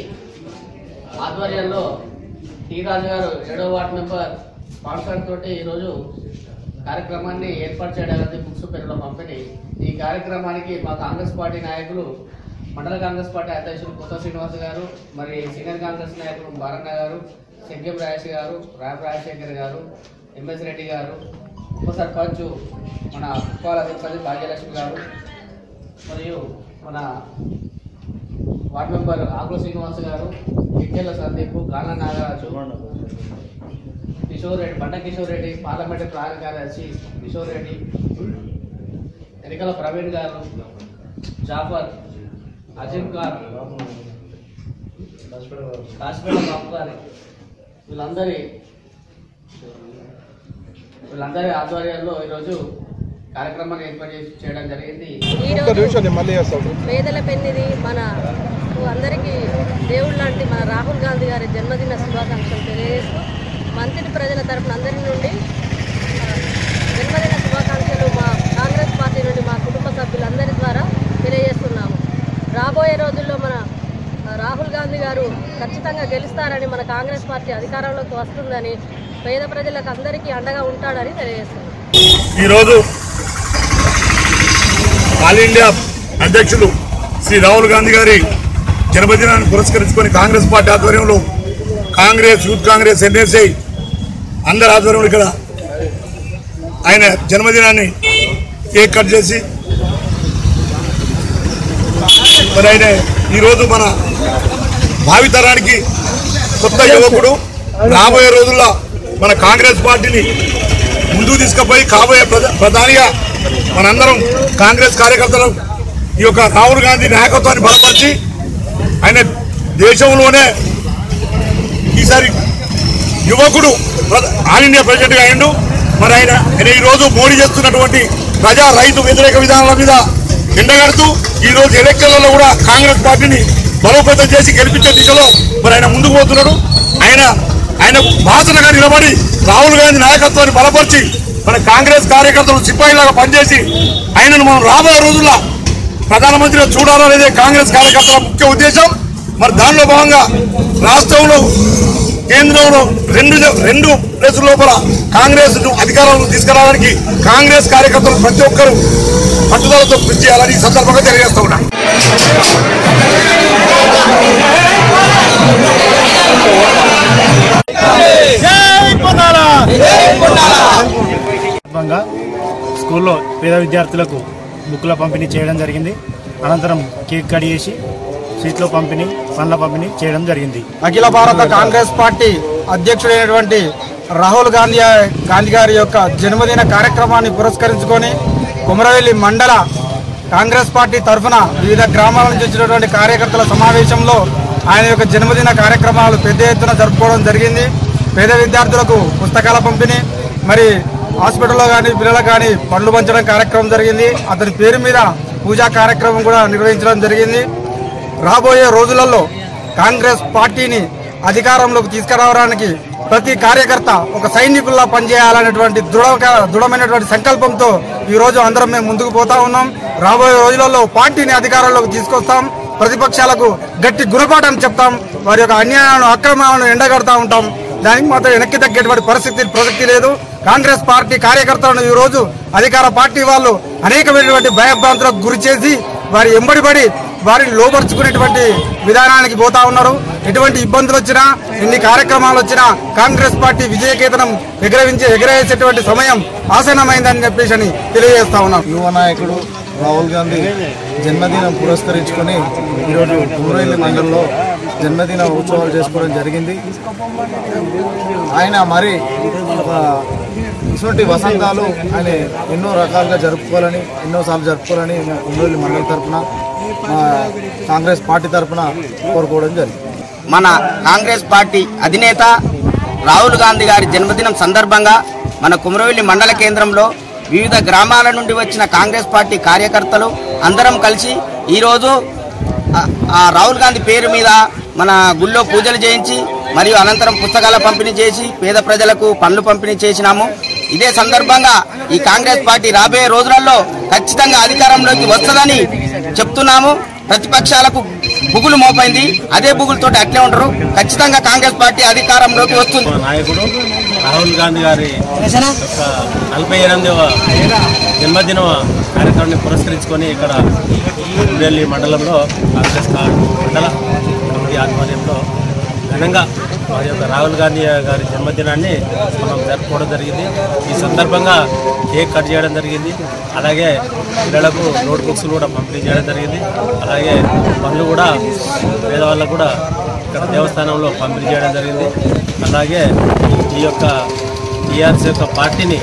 ఆధ్వర్యంలో టీ రాజు గారు ఏడో వార్డు మెంబర్ స్పాన్సర్ తోటి ఈరోజు కార్యక్రమాన్ని ఏర్పాటు చేయడానికి బుక్స్ పెరుగుల పంపిణీ ఈ కార్యక్రమానికి మా కాంగ్రెస్ పార్టీ నాయకులు మండల కాంగ్రెస్ పార్టీ అధ్యక్షులు కొత్త శ్రీనివాస్ గారు మరి సీనియర్ కాంగ్రెస్ నాయకులు బారన్న గారు శంకెం రాజేష్ గారు రామ్ రాజశేఖర్ గారు ఎంఎస్ రెడ్డి గారు ఉప సర్పంచ్ మన పుష్పాల తిరుపతి భాగ్యలక్ష్మి గారు మరియు మన వార్డు మెంబర్ ఆకుల శ్రీనివాస్ గారు కిక్కెళ్ళ సందీప్ గాన నాగరాజు కిషోర్ రెడ్డి బండ కిషోర్ రెడ్డి పార్లమెంట్ ప్రధాన కార్యదర్శి కిషోర్ రెడ్డి ఎన్నికల ప్రవీణ్ గారు జాఫర్ అజీం ఖాన్ కాశ్మీర బాబు గారి వీళ్ళందరి వీళ్ళందరి ఆధ్వర్యంలో ఈరోజు కార్యక్రమాన్ని ఏర్పాటు చేసి చేయడం జరిగింది పేదల పెన్నిది మన అందరికీ దేవుడు లాంటి మన రాహుల్ గాంధీ గారి జన్మదిన శుభాకాంక్షలు తెలియజేస్తూ మంత్రి ప్రజల తరపున అందరి నుండి ఆ, జన్మదిన శుభాకాంక్షలు మా కాంగ్రెస్ పార్టీ నుండి మా కుటుంబ సభ్యులందరి ద్వారా తెలియజేస్తున్నాము రాబోయే రోజుల్లో మన ఆ, రాహుల్ గాంధీ గారు ఖచ్చితంగా గెలుస్తారని మన కాంగ్రెస్ పార్టీ అధికారంలోకి వస్తుందని పేద ప్రజలకు అందరికీ అండగా ఉంటాడని తెలియజేస్తున్నాను ఈరోజు ఆల్ ఇండియా అధ్యక్షులు శ్రీ రాహుల్ గాంధీ గారి జన్మదినాన్ని పురస్కరించుకొని కాంగ్రెస్ పార్టీ ఆధ్వర్యంలో కాంగ్రెస్ యూత్ కాంగ్రెస్ ఎన్ఎస్ఐ అందరి ఆధ్వర్యంలో ఇక్కడ ఆయన జన్మదినాన్ని కేక్ కట్ చేసి మరి ఆయన ఈరోజు మన భావితరానికి కొత్త యువకుడు రాబోయే రోజుల్లో మన కాంగ్రెస్ పార్టీని ముందుకు తీసుకుపోయి కాబోయే ప్రధా- ప్రధానిగా మనందరం కాంగ్రెస్ కార్యకర్తలు ఈ యొక్క రాహుల్ గాంధీ నాయకత్వాన్ని బలపరిచి ఆయన దేశంలోనే ఈసారి యువకుడు ప్ర- ఆల్ ఇండియా ప్రెసిడెంట్గా అయ్యిండు మరి ఆయన ఆయన ఈరోజు మోడీ చేస్తున్నటువంటి ప్రజా రైతు వ్యతిరేక విధానాల మీద ఎండగడుతూ ఈ రోజు ఎన్నికలలో కూడా కాంగ్రెస్ పార్టీని బలోపేతం చేసి గెలిపించే దిశలో మరి ఆయన ముందుకు పోతున్నాడు ఆయన ఆయన బాసనగా నిలబడి రాహుల్ గాంధీ నాయకత్వాన్ని బలపరిచి మన కాంగ్రెస్ కార్యకర్తలు సిపాయిలాగా పనిచేసి ఆయనను మనం రాబోయే రోజుల్లో ప్రధానమంత్రిగా చూడాలనేదే కాంగ్రెస్ కార్యకర్తల ముఖ్య ఉద్దేశం మరి దానిలో భాగంగా రాష్ట్రంలో కేంద్రంలో రెండు రెండు ప్లేసుల లోపల కాంగ్రెస్ అధికారంలో తీసుకురావడానికి కాంగ్రెస్ కార్యకర్తలు ప్రతి ఒక్కరూ పట్టుదలతో కృషి చేయాలని ఈ సందర్భంగా తెలియజేస్తా ఉన్నా సందర్భంగా స్కూల్లో పేద విద్యార్థులకు బుక్కుల పంపిణీ చేయడం జరిగింది అనంతరం కేక్ కట్ చేసి స్వీట్లో పంపిణీ పండ్ల పంపిణీ చేయడం జరిగింది అఖిల భారత కాంగ్రెస్ పార్టీ అధ్యక్షుడైనటువంటి రాహుల్ గాంధీ గాంధీ గారి యొక్క జన్మదిన కార్యక్రమాన్ని పురస్కరించుకొని కుమరవెల్లి మండల కాంగ్రెస్ పార్టీ తరఫున వివిధ గ్రామాల నుంచి వచ్చినటువంటి కార్యకర్తల సమావేశంలో ఆయన యొక్క జన్మదిన కార్యక్రమాలు పెద్ద ఎత్తున జరుపుకోవడం జరిగింది పేద విద్యార్థులకు పుస్తకాల పంపిణీ మరి హాస్పిటల్లో కానీ పిల్లలకు కానీ పండ్లు పంచడం కార్యక్రమం జరిగింది అతని పేరు మీద పూజా కార్యక్రమం కూడా నిర్వహించడం జరిగింది రాబోయే రోజులలో కాంగ్రెస్ పార్టీని అధికారంలోకి తీసుకురావడానికి ప్రతి కార్యకర్త ఒక సైనికుల్లా పనిచేయాలనేటువంటి దృఢ దృఢమైనటువంటి సంకల్పంతో ఈ రోజు అందరం మేము ముందుకు పోతా ఉన్నాం రాబోయే రోజులలో పార్టీని అధికారంలోకి తీసుకొస్తాం ప్రతిపక్షాలకు గట్టి గుణపాఠం చెప్తాం వారి యొక్క అన్యాయాలను అక్రమాలను ఎండగడతా ఉంటాం దానికి మాత్రం వెనక్కి తగ్గేటువంటి పరిస్థితి ప్రసక్తి లేదు కాంగ్రెస్ పార్టీ కార్యకర్తలను ఈ రోజు అధికార పార్టీ వాళ్ళు అనేకమైనటువంటి భయభ్రాంతులకు గురి చేసి వారి ఎంబడిపడి వారిని లోపరుచుకునేటువంటి విధానానికి పోతా ఉన్నారు ఎటువంటి ఇబ్బందులు వచ్చినా ఎన్ని కార్యక్రమాలు వచ్చినా కాంగ్రెస్ పార్టీ విజయకేతనం ఎగరవించి ఎగరేసేటువంటి సమయం ఆసన్నమైందని చెప్పేసి అని తెలియజేస్తా ఉన్నాం యువ నాయకుడు రాహుల్ గాంధీ జన్మదినం పురస్కరించుకొని ఈరోజు కుమరైలి మండలంలో జన్మదిన ఉత్సవాలు చేసుకోవడం జరిగింది ఆయన మరి ఒక ఇటువంటి వసంతాలు ఆయన ఎన్నో రకాలుగా జరుపుకోవాలని ఎన్నోసార్లు జరుపుకోవాలని మా కుమరైలి మండలం తరఫున మా కాంగ్రెస్ పార్టీ తరఫున కోరుకోవడం జరిగింది మన కాంగ్రెస్ పార్టీ అధినేత రాహుల్ గాంధీ గారి జన్మదినం సందర్భంగా మన కుమరవెల్లి మండల కేంద్రంలో వివిధ గ్రామాల నుండి వచ్చిన కాంగ్రెస్ పార్టీ కార్యకర్తలు అందరం కలిసి ఈరోజు ఆ- ఆ రాహుల్ గాంధీ పేరు మీద మన గుళ్ళో పూజలు చేయించి మరియు అనంతరం పుస్తకాల పంపిణీ చేసి పేద ప్రజలకు పండ్లు పంపిణీ చేసినాము ఇదే సందర్భంగా ఈ కాంగ్రెస్ పార్టీ రాబోయే రోజులలో ఖచ్చితంగా అధికారంలోకి వస్తుందని చెప్తున్నాము ప్రతిపక్షాలకు బుగులు మోపైంది అదే బుగులతోటి అట్లే ఉంటారు ఖచ్చితంగా కాంగ్రెస్ పార్టీ అధికారంలోకి వస్తుంది నాయకుడు రాహుల్ గాంధీ గారి యొక్క నలభై ఎనిమిదవ జన్మదిన కార్యక్రమాన్ని పురస్కరించుకొని ఇక్కడ ఢిల్లీ మండలంలో కాంగ్రెస్ కా- మండల కమిటీ ఆధ్వర్యంలో ఘనంగా వారి యొక్క రాహుల్ గాంధీ గారి జన్మదినాన్ని మనం జరుపుకోవడం జరిగింది ఈ సందర్భంగా కేక్ కట్ చేయడం జరిగింది అలాగే పిల్లలకు నోట్ బుక్స్ కూడా పంపిణీ చేయడం జరిగింది అలాగే పనులు కూడా పేదవాళ్ళకు కూడా ఇక్కడ దేవస్థానంలో పంపిణీ చేయడం జరిగింది అలాగే ఈ యొక్క టీఆర్ఎస్ యొక్క పార్టీని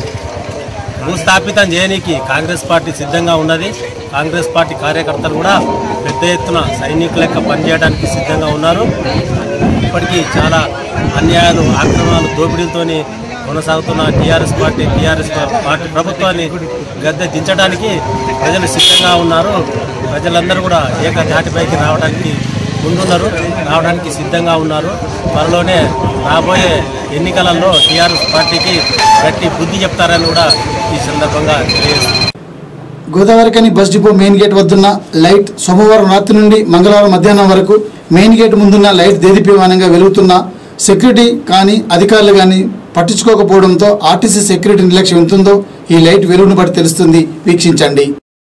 భూస్థాపితం చేయడానికి కాంగ్రెస్ పార్టీ సిద్ధంగా ఉన్నది కాంగ్రెస్ పార్టీ కార్యకర్తలు కూడా పెద్ద ఎత్తున సైనికుల లెక్క పనిచేయడానికి సిద్ధంగా ఉన్నారు ఇప్పటికీ చాలా అన్యాయాలు ఆక్రమణలు దోపిడీలతోని కొనసాగుతున్న టీఆర్ఎస్ పార్టీ టీఆర్ఎస్ పార్టీ ప్రభుత్వాన్ని గద్దె దించడానికి ప్రజలు సిద్ధంగా ఉన్నారు ప్రజలందరూ కూడా ఏకధాటిపైకి రావడానికి ముందున్నారు రావడానికి సిద్ధంగా ఉన్నారు త్వరలోనే రాబోయే ఎన్నికలలో టీఆర్ఎస్ పార్టీకి గట్టి బుద్ధి చెప్తారని కూడా ఈ సందర్భంగా తెలియజేస్తున్నారు Godavarikhani bus depot main gate వద్దున్న లైట్ సోమవారం రాత్రి నుండి మంగళవారం మధ్యాహ్నం వరకు మెయిన్ గేట్ ముందున్న లైట్ దేదీప్యమానంగా వెలుగుతున్న సెక్యూరిటీ కానీ అధికారులు కానీ పట్టించుకోకపోవడంతో ఆర్టీసీ సెక్యూరిటీ నిర్లక్ష్యం ఎంతుందో ఈ లైట్ వెలుగును బట్టి తెలుస్తుంది వీక్షించండి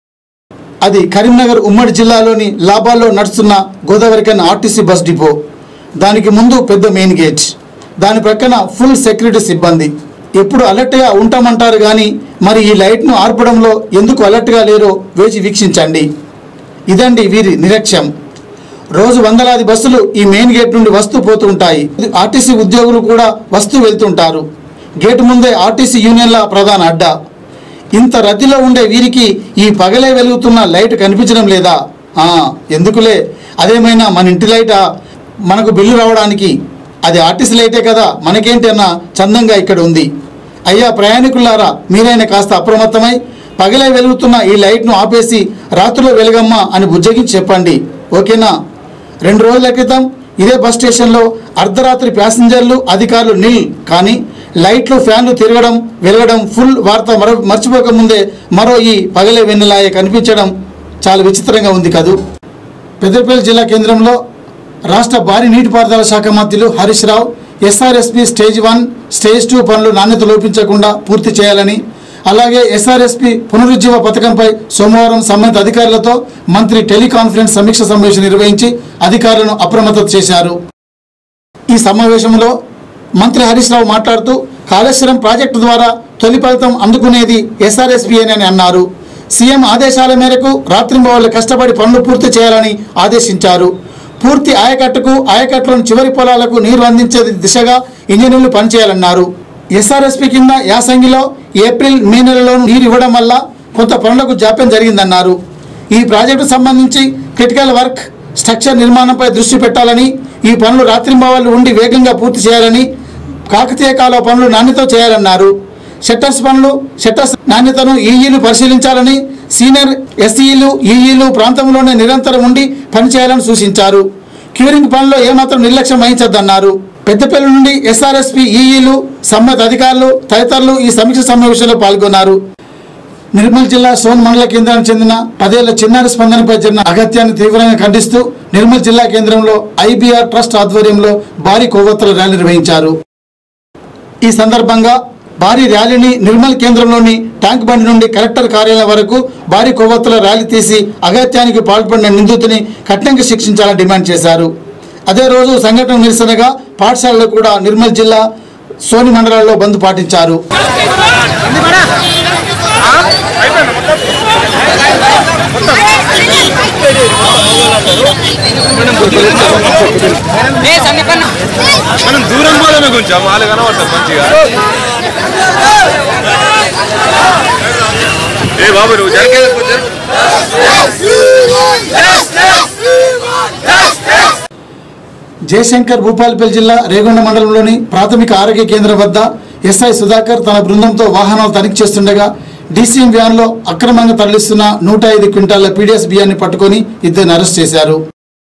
అది కరీంనగర్ ఉమ్మడి జిల్లాలోని లాభాల్లో నడుస్తున్న గోదావరికన్ ఆర్టీసీ బస్ డిపో దానికి ముందు పెద్ద మెయిన్ గేట్ దాని ప్రక్కన ఫుల్ సెక్యూరిటీ సిబ్బంది ఎప్పుడు అలర్ట్గా ఉంటామంటారు కానీ మరి ఈ లైట్ను ఆర్పడంలో ఎందుకు అలర్ట్గా లేరో వేచి వీక్షించండి ఇదండి వీరి నిరక్ష్యం రోజు వందలాది బస్సులు ఈ మెయిన్ గేట్ నుండి వస్తూ పోతూ ఉంటాయి ఆర్టీసీ ఉద్యోగులు కూడా వస్తూ వెళ్తుంటారు గేటు ముందే ఆర్టీసీ యూనియన్ల ప్రధాన అడ్డా ఇంత రద్దీలో ఉండే వీరికి ఈ పగలే వెలుగుతున్న లైట్ కనిపించడం లేదా ఆ, ఎందుకులే అదేమైనా మన ఇంటి లైటా మనకు బిల్లు రావడానికి అది ఆర్టీసీ లైటే కదా మనకేంటి అన్న చందంగా ఇక్కడ ఉంది అయ్యా ప్రయాణికులారా మీరైనా కాస్త అప్రమత్తమై పగలే వెలుగుతున్న ఈ లైట్ను ఆపేసి రాత్రిలో వెలుగమ్మా అని బుజ్జగించి చెప్పండి ఓకేనా రెండు రోజుల క్రితం ఇదే బస్ స్టేషన్లో అర్ధరాత్రి ప్యాసింజర్లు అధికారులు నిల్ కానీ లైట్లు ఫ్యాన్లు తిరగడం వెలగడం ఫుల్ వార్త మర మర్చిపోకముందే మరో ఈ పగలే వెన్నెలాయ కనిపించడం చాలా విచిత్రంగా ఉంది కదూ పెద్దపల్లి జిల్లా కేంద్రంలో రాష్ట్ర భారీ నీటిపారుదల శాఖ మంత్రులు Harish Rao SRSP stage one stage two పనులు నాణ్యత లోపించకుండా పూర్తి చేయాలని అలాగే ఎస్ఆర్ఎస్పి పునరుజ్జీవ పథకంపై సోమవారం సంబంధిత అధికారులతో మంత్రి టెలికాన్ఫరెన్స్ సమీక్ష సమావేశం నిర్వహించి అధికారులను అప్రమత్తం చేశారు ఈ సమావేశంలో మంత్రి హరీష్ రావు మాట్లాడుతూ కాళేశ్వరం ప్రాజెక్టు ద్వారా తొలి ఫలితం అందుకునేది ఎస్ఆర్ఎస్పి అని అన్నారు సీఎం ఆదేశాల మేరకు రాత్రింబవళ్ళు కష్టపడి పనులు పూర్తి చేయాలని ఆదేశించారు పూర్తి ఆయకట్టుకు ఆయకట్టులోని చివరి పొలాలకు నీరు అందించే దిశగా ఇంజనీర్లు పనిచేయాలన్నారు ఎస్ఆర్ఎస్పి కింద యాసంగిలో ఏప్రిల్ మే నెలలో నీరు ఇవ్వడం వల్ల కొంత పనులకు జాప్యం జరిగిందన్నారు ఈ ప్రాజెక్టు సంబంధించి క్రిటికల్ వర్క్ స్ట్రక్చర్ నిర్మాణంపై దృష్టి పెట్టాలని ఈ పనులు రాత్రింబవళ్ళు ఉండి వేగంగా పూర్తి చేయాలని కాకతీయ కాలువ పనులు నాణ్యత చేయాలన్నారు షట్టర్స్ పనులు షట్టర్స్ నాణ్యతను ఈఈలు పరిశీలించాలని సీనియర్ ఎస్ఈలు ఈఈలు ప్రాంతంలోనే నిరంతరం ఉండి పనిచేయాలని సూచించారు క్యూరింగ్ పనుల్లో ఏమాత్రం నిర్లక్ష్యం వహించద్దన్నారు పెద్దపల్లి నుండి ఎస్ఆర్ఎస్పి ఈఈలు సంబంధిత అధికారులు తదితరులు ఈ సమీక్ష సమావేశంలో పాల్గొన్నారు నిర్మల్ జిల్లా సోన్ మండల కేంద్రానికి చెందిన పదేళ్ల చిన్నారి స్పందనపై జరిగిన అగత్యాన్ని తీవ్రంగా ఖండిస్తూ నిర్మల్ జిల్లా కేంద్రంలో ఐబీఆర్ ట్రస్ట్ ఆధ్వర్యంలో భారీ కొవ్వొత్తుల ర్యాలీ నిర్వహించారు ఈ సందర్భంగా భారీ ర్యాలీని నిర్మల్ కేంద్రంలోని ట్యాంక్ బండి నుండి కలెక్టర్ కార్యాలయం వరకు భారీ కొవ్వొత్తుల ర్యాలీ తీసి అగత్యానికి పాల్పడిన నిందితుని కఠినంగా శిక్షించాలని డిమాండ్ చేశారు అదే రోజు సంఘటన నిరసనగా పాఠశాలలో కూడా నిర్మల్ జిల్లా సోని మండలాల్లో బంద్ పాటించారు మనం దూరం పోదామే కొంచెం వాళ్ళు కనబడతారు మంచిగా ఏ బాబు నువ్వు జరిగేది కొంచెం జయశంకర్ భూపాలపల్లి జిల్లా రేగొండ మండలంలోని ప్రాథమిక ఆరోగ్య కేంద్రం వద్ద ఎస్ఐ సుధాకర్ తన బృందంతో వాహనాలు తనిఖీ చేస్తుండగా డీసీఎం వ్యాన్లో అక్రమంగా తరలిస్తున్న నూట ఐదు క్వింటాల పీడిఎస్ బియ్యాన్ని పట్టుకొని ఇద్దరిని అరెస్ట్ చేశారు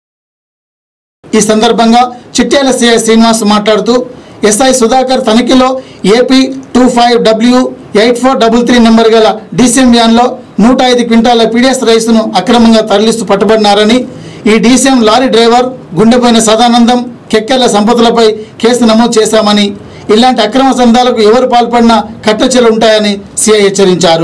ఈ సందర్భంగా చిట్యాల సిఐ శ్రీనివాస్ మాట్లాడుతూ ఎస్ఐ సుధాకర్ తనిఖీలో AP two five W eight four double three number గల డీసీఎం వ్యాన్లో నూట ఐదు క్వింటాల పీడిఎస్ రైస్ను అక్రమంగా తరలిస్తూ పట్టుబడినారని ఈ డీసీఎం లారీ డ్రైవర్ గుండెపోయిన సదానందం కెక్కెళ్ల సంపదలపై కేసు నమోదు చేశామని ఇలాంటి అక్రమ సందాలకు ఎవరు పాల్పడినా కట్టచలు ఉంటాయని సిఐ హెచ్చరించారు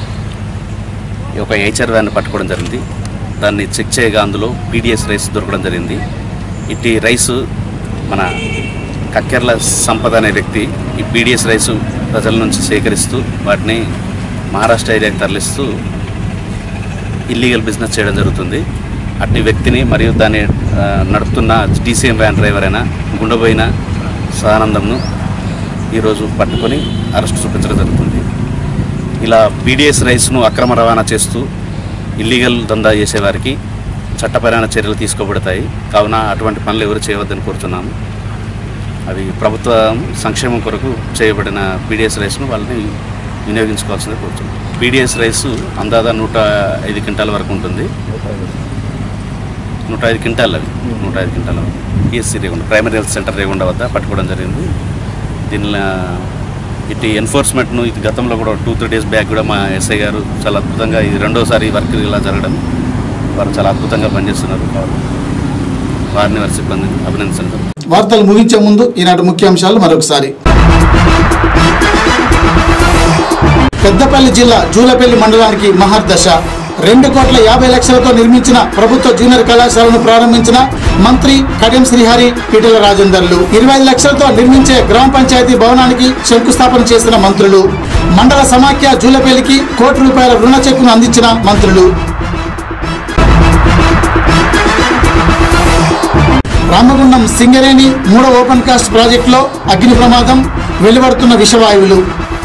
ఒక హెచ్ఆర్ వ్యాన్ పట్టుకోవడం జరిగింది దాన్ని చెక్ చేయగా అందులో పీడిఎస్ రైస్ దొరకడం జరిగింది ఇట్టి రైసు మన కక్కెర్ల సంపద అనే వ్యక్తి ఈ పీడిఎస్ రైసు ప్రజల నుంచి సేకరిస్తూ వాటిని మహారాష్ట్ర ఏరియాకి తరలిస్తూ ఇల్లీగల్ బిజినెస్ చేయడం జరుగుతుంది అట్టి వ్యక్తిని మరియు దాన్ని ఆ, నడుపుతున్న డీసీఎం వ్యాన్ డ్రైవర్ అయిన గుండెపోయిన సదానందంను ఈరోజు పట్టుకొని అరెస్ట్ చూపించడం జరుగుతుంది ఇలా పీడిఎస్ రైస్ను అక్రమ రవాణా చేస్తూ ఇల్లీగల్ దందా చేసేవారికి చట్టపరమైన చర్యలు తీసుకోబడతాయి కావున అటువంటి పనులు ఎవరు చేయవద్దని కోరుతున్నాము అవి ప్రభుత్వ సంక్షేమం కొరకు చేయబడిన పీడిఎస్ రైస్ను వాళ్ళని వినియోగించుకోవాల్సింది కోరుతున్నాం పీడిఎస్ రైస్ అందాదా నూట ఐదు క్వింటాల వరకు ఉంటుంది నూట ఐదు క్వింటాలు అవి నూట ఐదు క్వింటాల PSC Regunda primary health centre Regunda వద్ద పట్టుకోవడం జరిగింది దీనిలో ఇటు ఎన్ఫోర్స్మెంట్ను ఇది గతంలో కూడా టూ త్రీ డేస్ బ్యాక్ కూడా మా ఎస్ఐ గారు చాలా అద్భుతంగా ఇది రెండోసారి వర్క్ ఇలా జరగడం వారు చాలా అద్భుతంగా పనిచేస్తున్నారు వారిని వారి సిబ్బందిని అభినందించడం వార్తలు ముగించే ముందు ఈనాటి ముఖ్యాంశాలు మరొకసారి పెద్దపల్లి జిల్లా జూలపల్లి మండలానికి మహర్దశ రెండు కోట్ల యాభై లక్షలతో నిర్మించిన ప్రభుత్వ జూనియర్ కళాశాలను ప్రారంభించిన మంత్రి కడియం శ్రీహరి ఈటెల రాజేందర్లు ఇరవై ఐదు లక్షలతో నిర్మించే గ్రామ పంచాయతీ భవనానికి శంకుస్థాపన చేసిన మంత్రులు మండల సమాఖ్య జూలపల్లికి కోటి రూపాయల రుణ చెక్కును అందించిన మంత్రులు రామగుండం సింగరేణి మూడో ఓపెన్ కాస్ట్ ప్రాజెక్టులో అగ్ని ప్రమాదం వెలువడుతున్న విషవాయువులు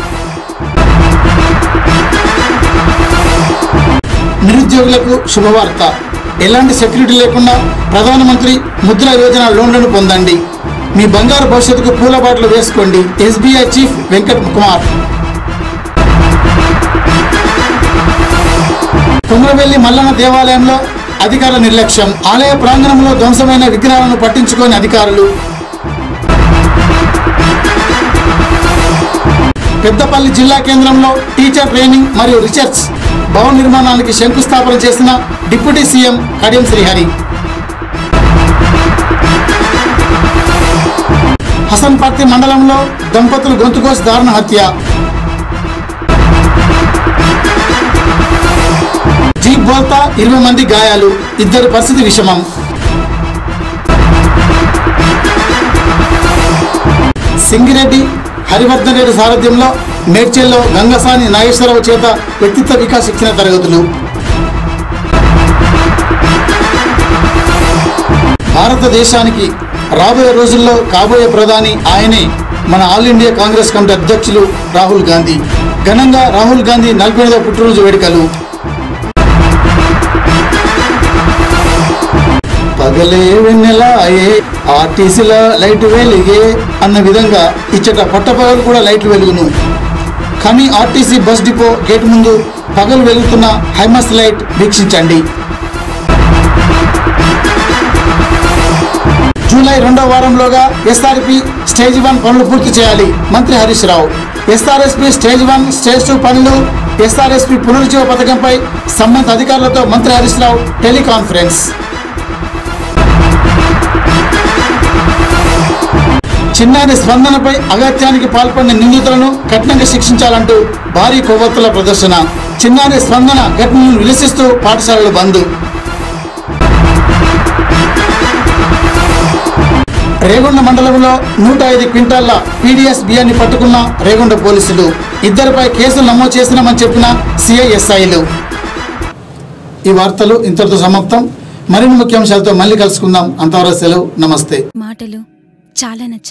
నిరుద్యోగులకు శుభవార్త ఎలాంటి సెక్యూరిటీ లేకుండా ప్రధానమంత్రి ముద్ర యోజన లోన్లను పొందండి మీ బంగారు భవిష్యత్తుకు పూల బాటలు వేసుకోండి ఎస్బీఐ చీఫ్ వెంకట్ కుమార్ కుమ్రవెల్లి మల్లన్న దేవాలయంలో అధికారుల నిర్లక్ష్యం ఆలయ ప్రాంగణంలో ధ్వంసమైన విగ్రహాలను పట్టించుకోని అధికారులు పెద్దపల్లి జిల్లా కేంద్రంలో టీచర్ ట్రైనింగ్ మరియు రీసెర్చ్ భవన నిర్మాణానికి శంకుస్థాపన చేసిన డిప్యూటీ సీఎం కడియం శ్రీహరి హసన్పర్తి మండలంలో దంపతులు గొంతుకోసి దారుణ హత్య జీప్ బోల్తా ఇరవై మంది గాయాలు ఇద్దరి పరిస్థితి విషమం సింగిరెడ్డి హరివర్ధన్ రెడ్డి సారథ్యంలో మేడ్చల్లో గంగసాని నాగేశ్వరరావు చేత వ్యక్తిత్వ వికాస శిక్షణ తరగతులు భారతదేశానికి రాబోయే రోజుల్లో కాబోయే ప్రధాని ఆయనే మన ఆల్ ఇండియా కాంగ్రెస్ కమిటీ అధ్యక్షులు రాహుల్ గాంధీ ఘనంగా రాహుల్ గాంధీ నలభై ఎనిమిదవ పుట్టినరోజు వేడుకలు పగలే వెన్నెలాయే ఆర్టీసీల లైట్ వెలిగే అన్న విధంగా ఇచ్చట పట్టపగలు కూడా లైట్లు వెలుగును కానీ ఆర్టీసీ బస్ డిపో గేట్ ముందు పగలు వెలుగుతున్న హైమస్ లైట్ వీక్షించండి జూలై రెండో వారంలోగా ఎస్ఆర్పి స్టేజ్ వన్ పనులు పూర్తి చేయాలి మంత్రి Harish Rao SRSP stage one stage two పనులు ఎస్ఆర్ఎస్పి పునరుజ్జీవ పథకంపై సంబంధిత అధికారులతో మంత్రి హరీష్ రావు టెలికాన్ఫరెన్స్ చిన్నారి స్పందనపై అగత్యానికి పాల్పడిన నిందితులను కఠినంగా శిక్షించాలంటూ భారీ కొవ్వొత్తుల ప్రదర్శన చిన్నారి స్పందన ఘటనను నిరసిస్తూ పాఠశాలలు బంద్ రేగొండ మండలంలో నూట ఐదు క్వింటాళ్ల పీడీఎస్ బియ్యాన్ని పట్టుకున్న రేగొండ పోలీసులు ఇద్దరిపై కేసులు నమోదు చేసినామని చెప్పిన సిఐఎస్ఐలు ఈ వార్తలు ఇంతటితో సమాప్తం మరిన్ని ముఖ్యాంశాలతో మళ్ళీ కలుసుకుందాం అంతవరకు సెలవు నమస్తే మాటలు చాలా నచ్చాయి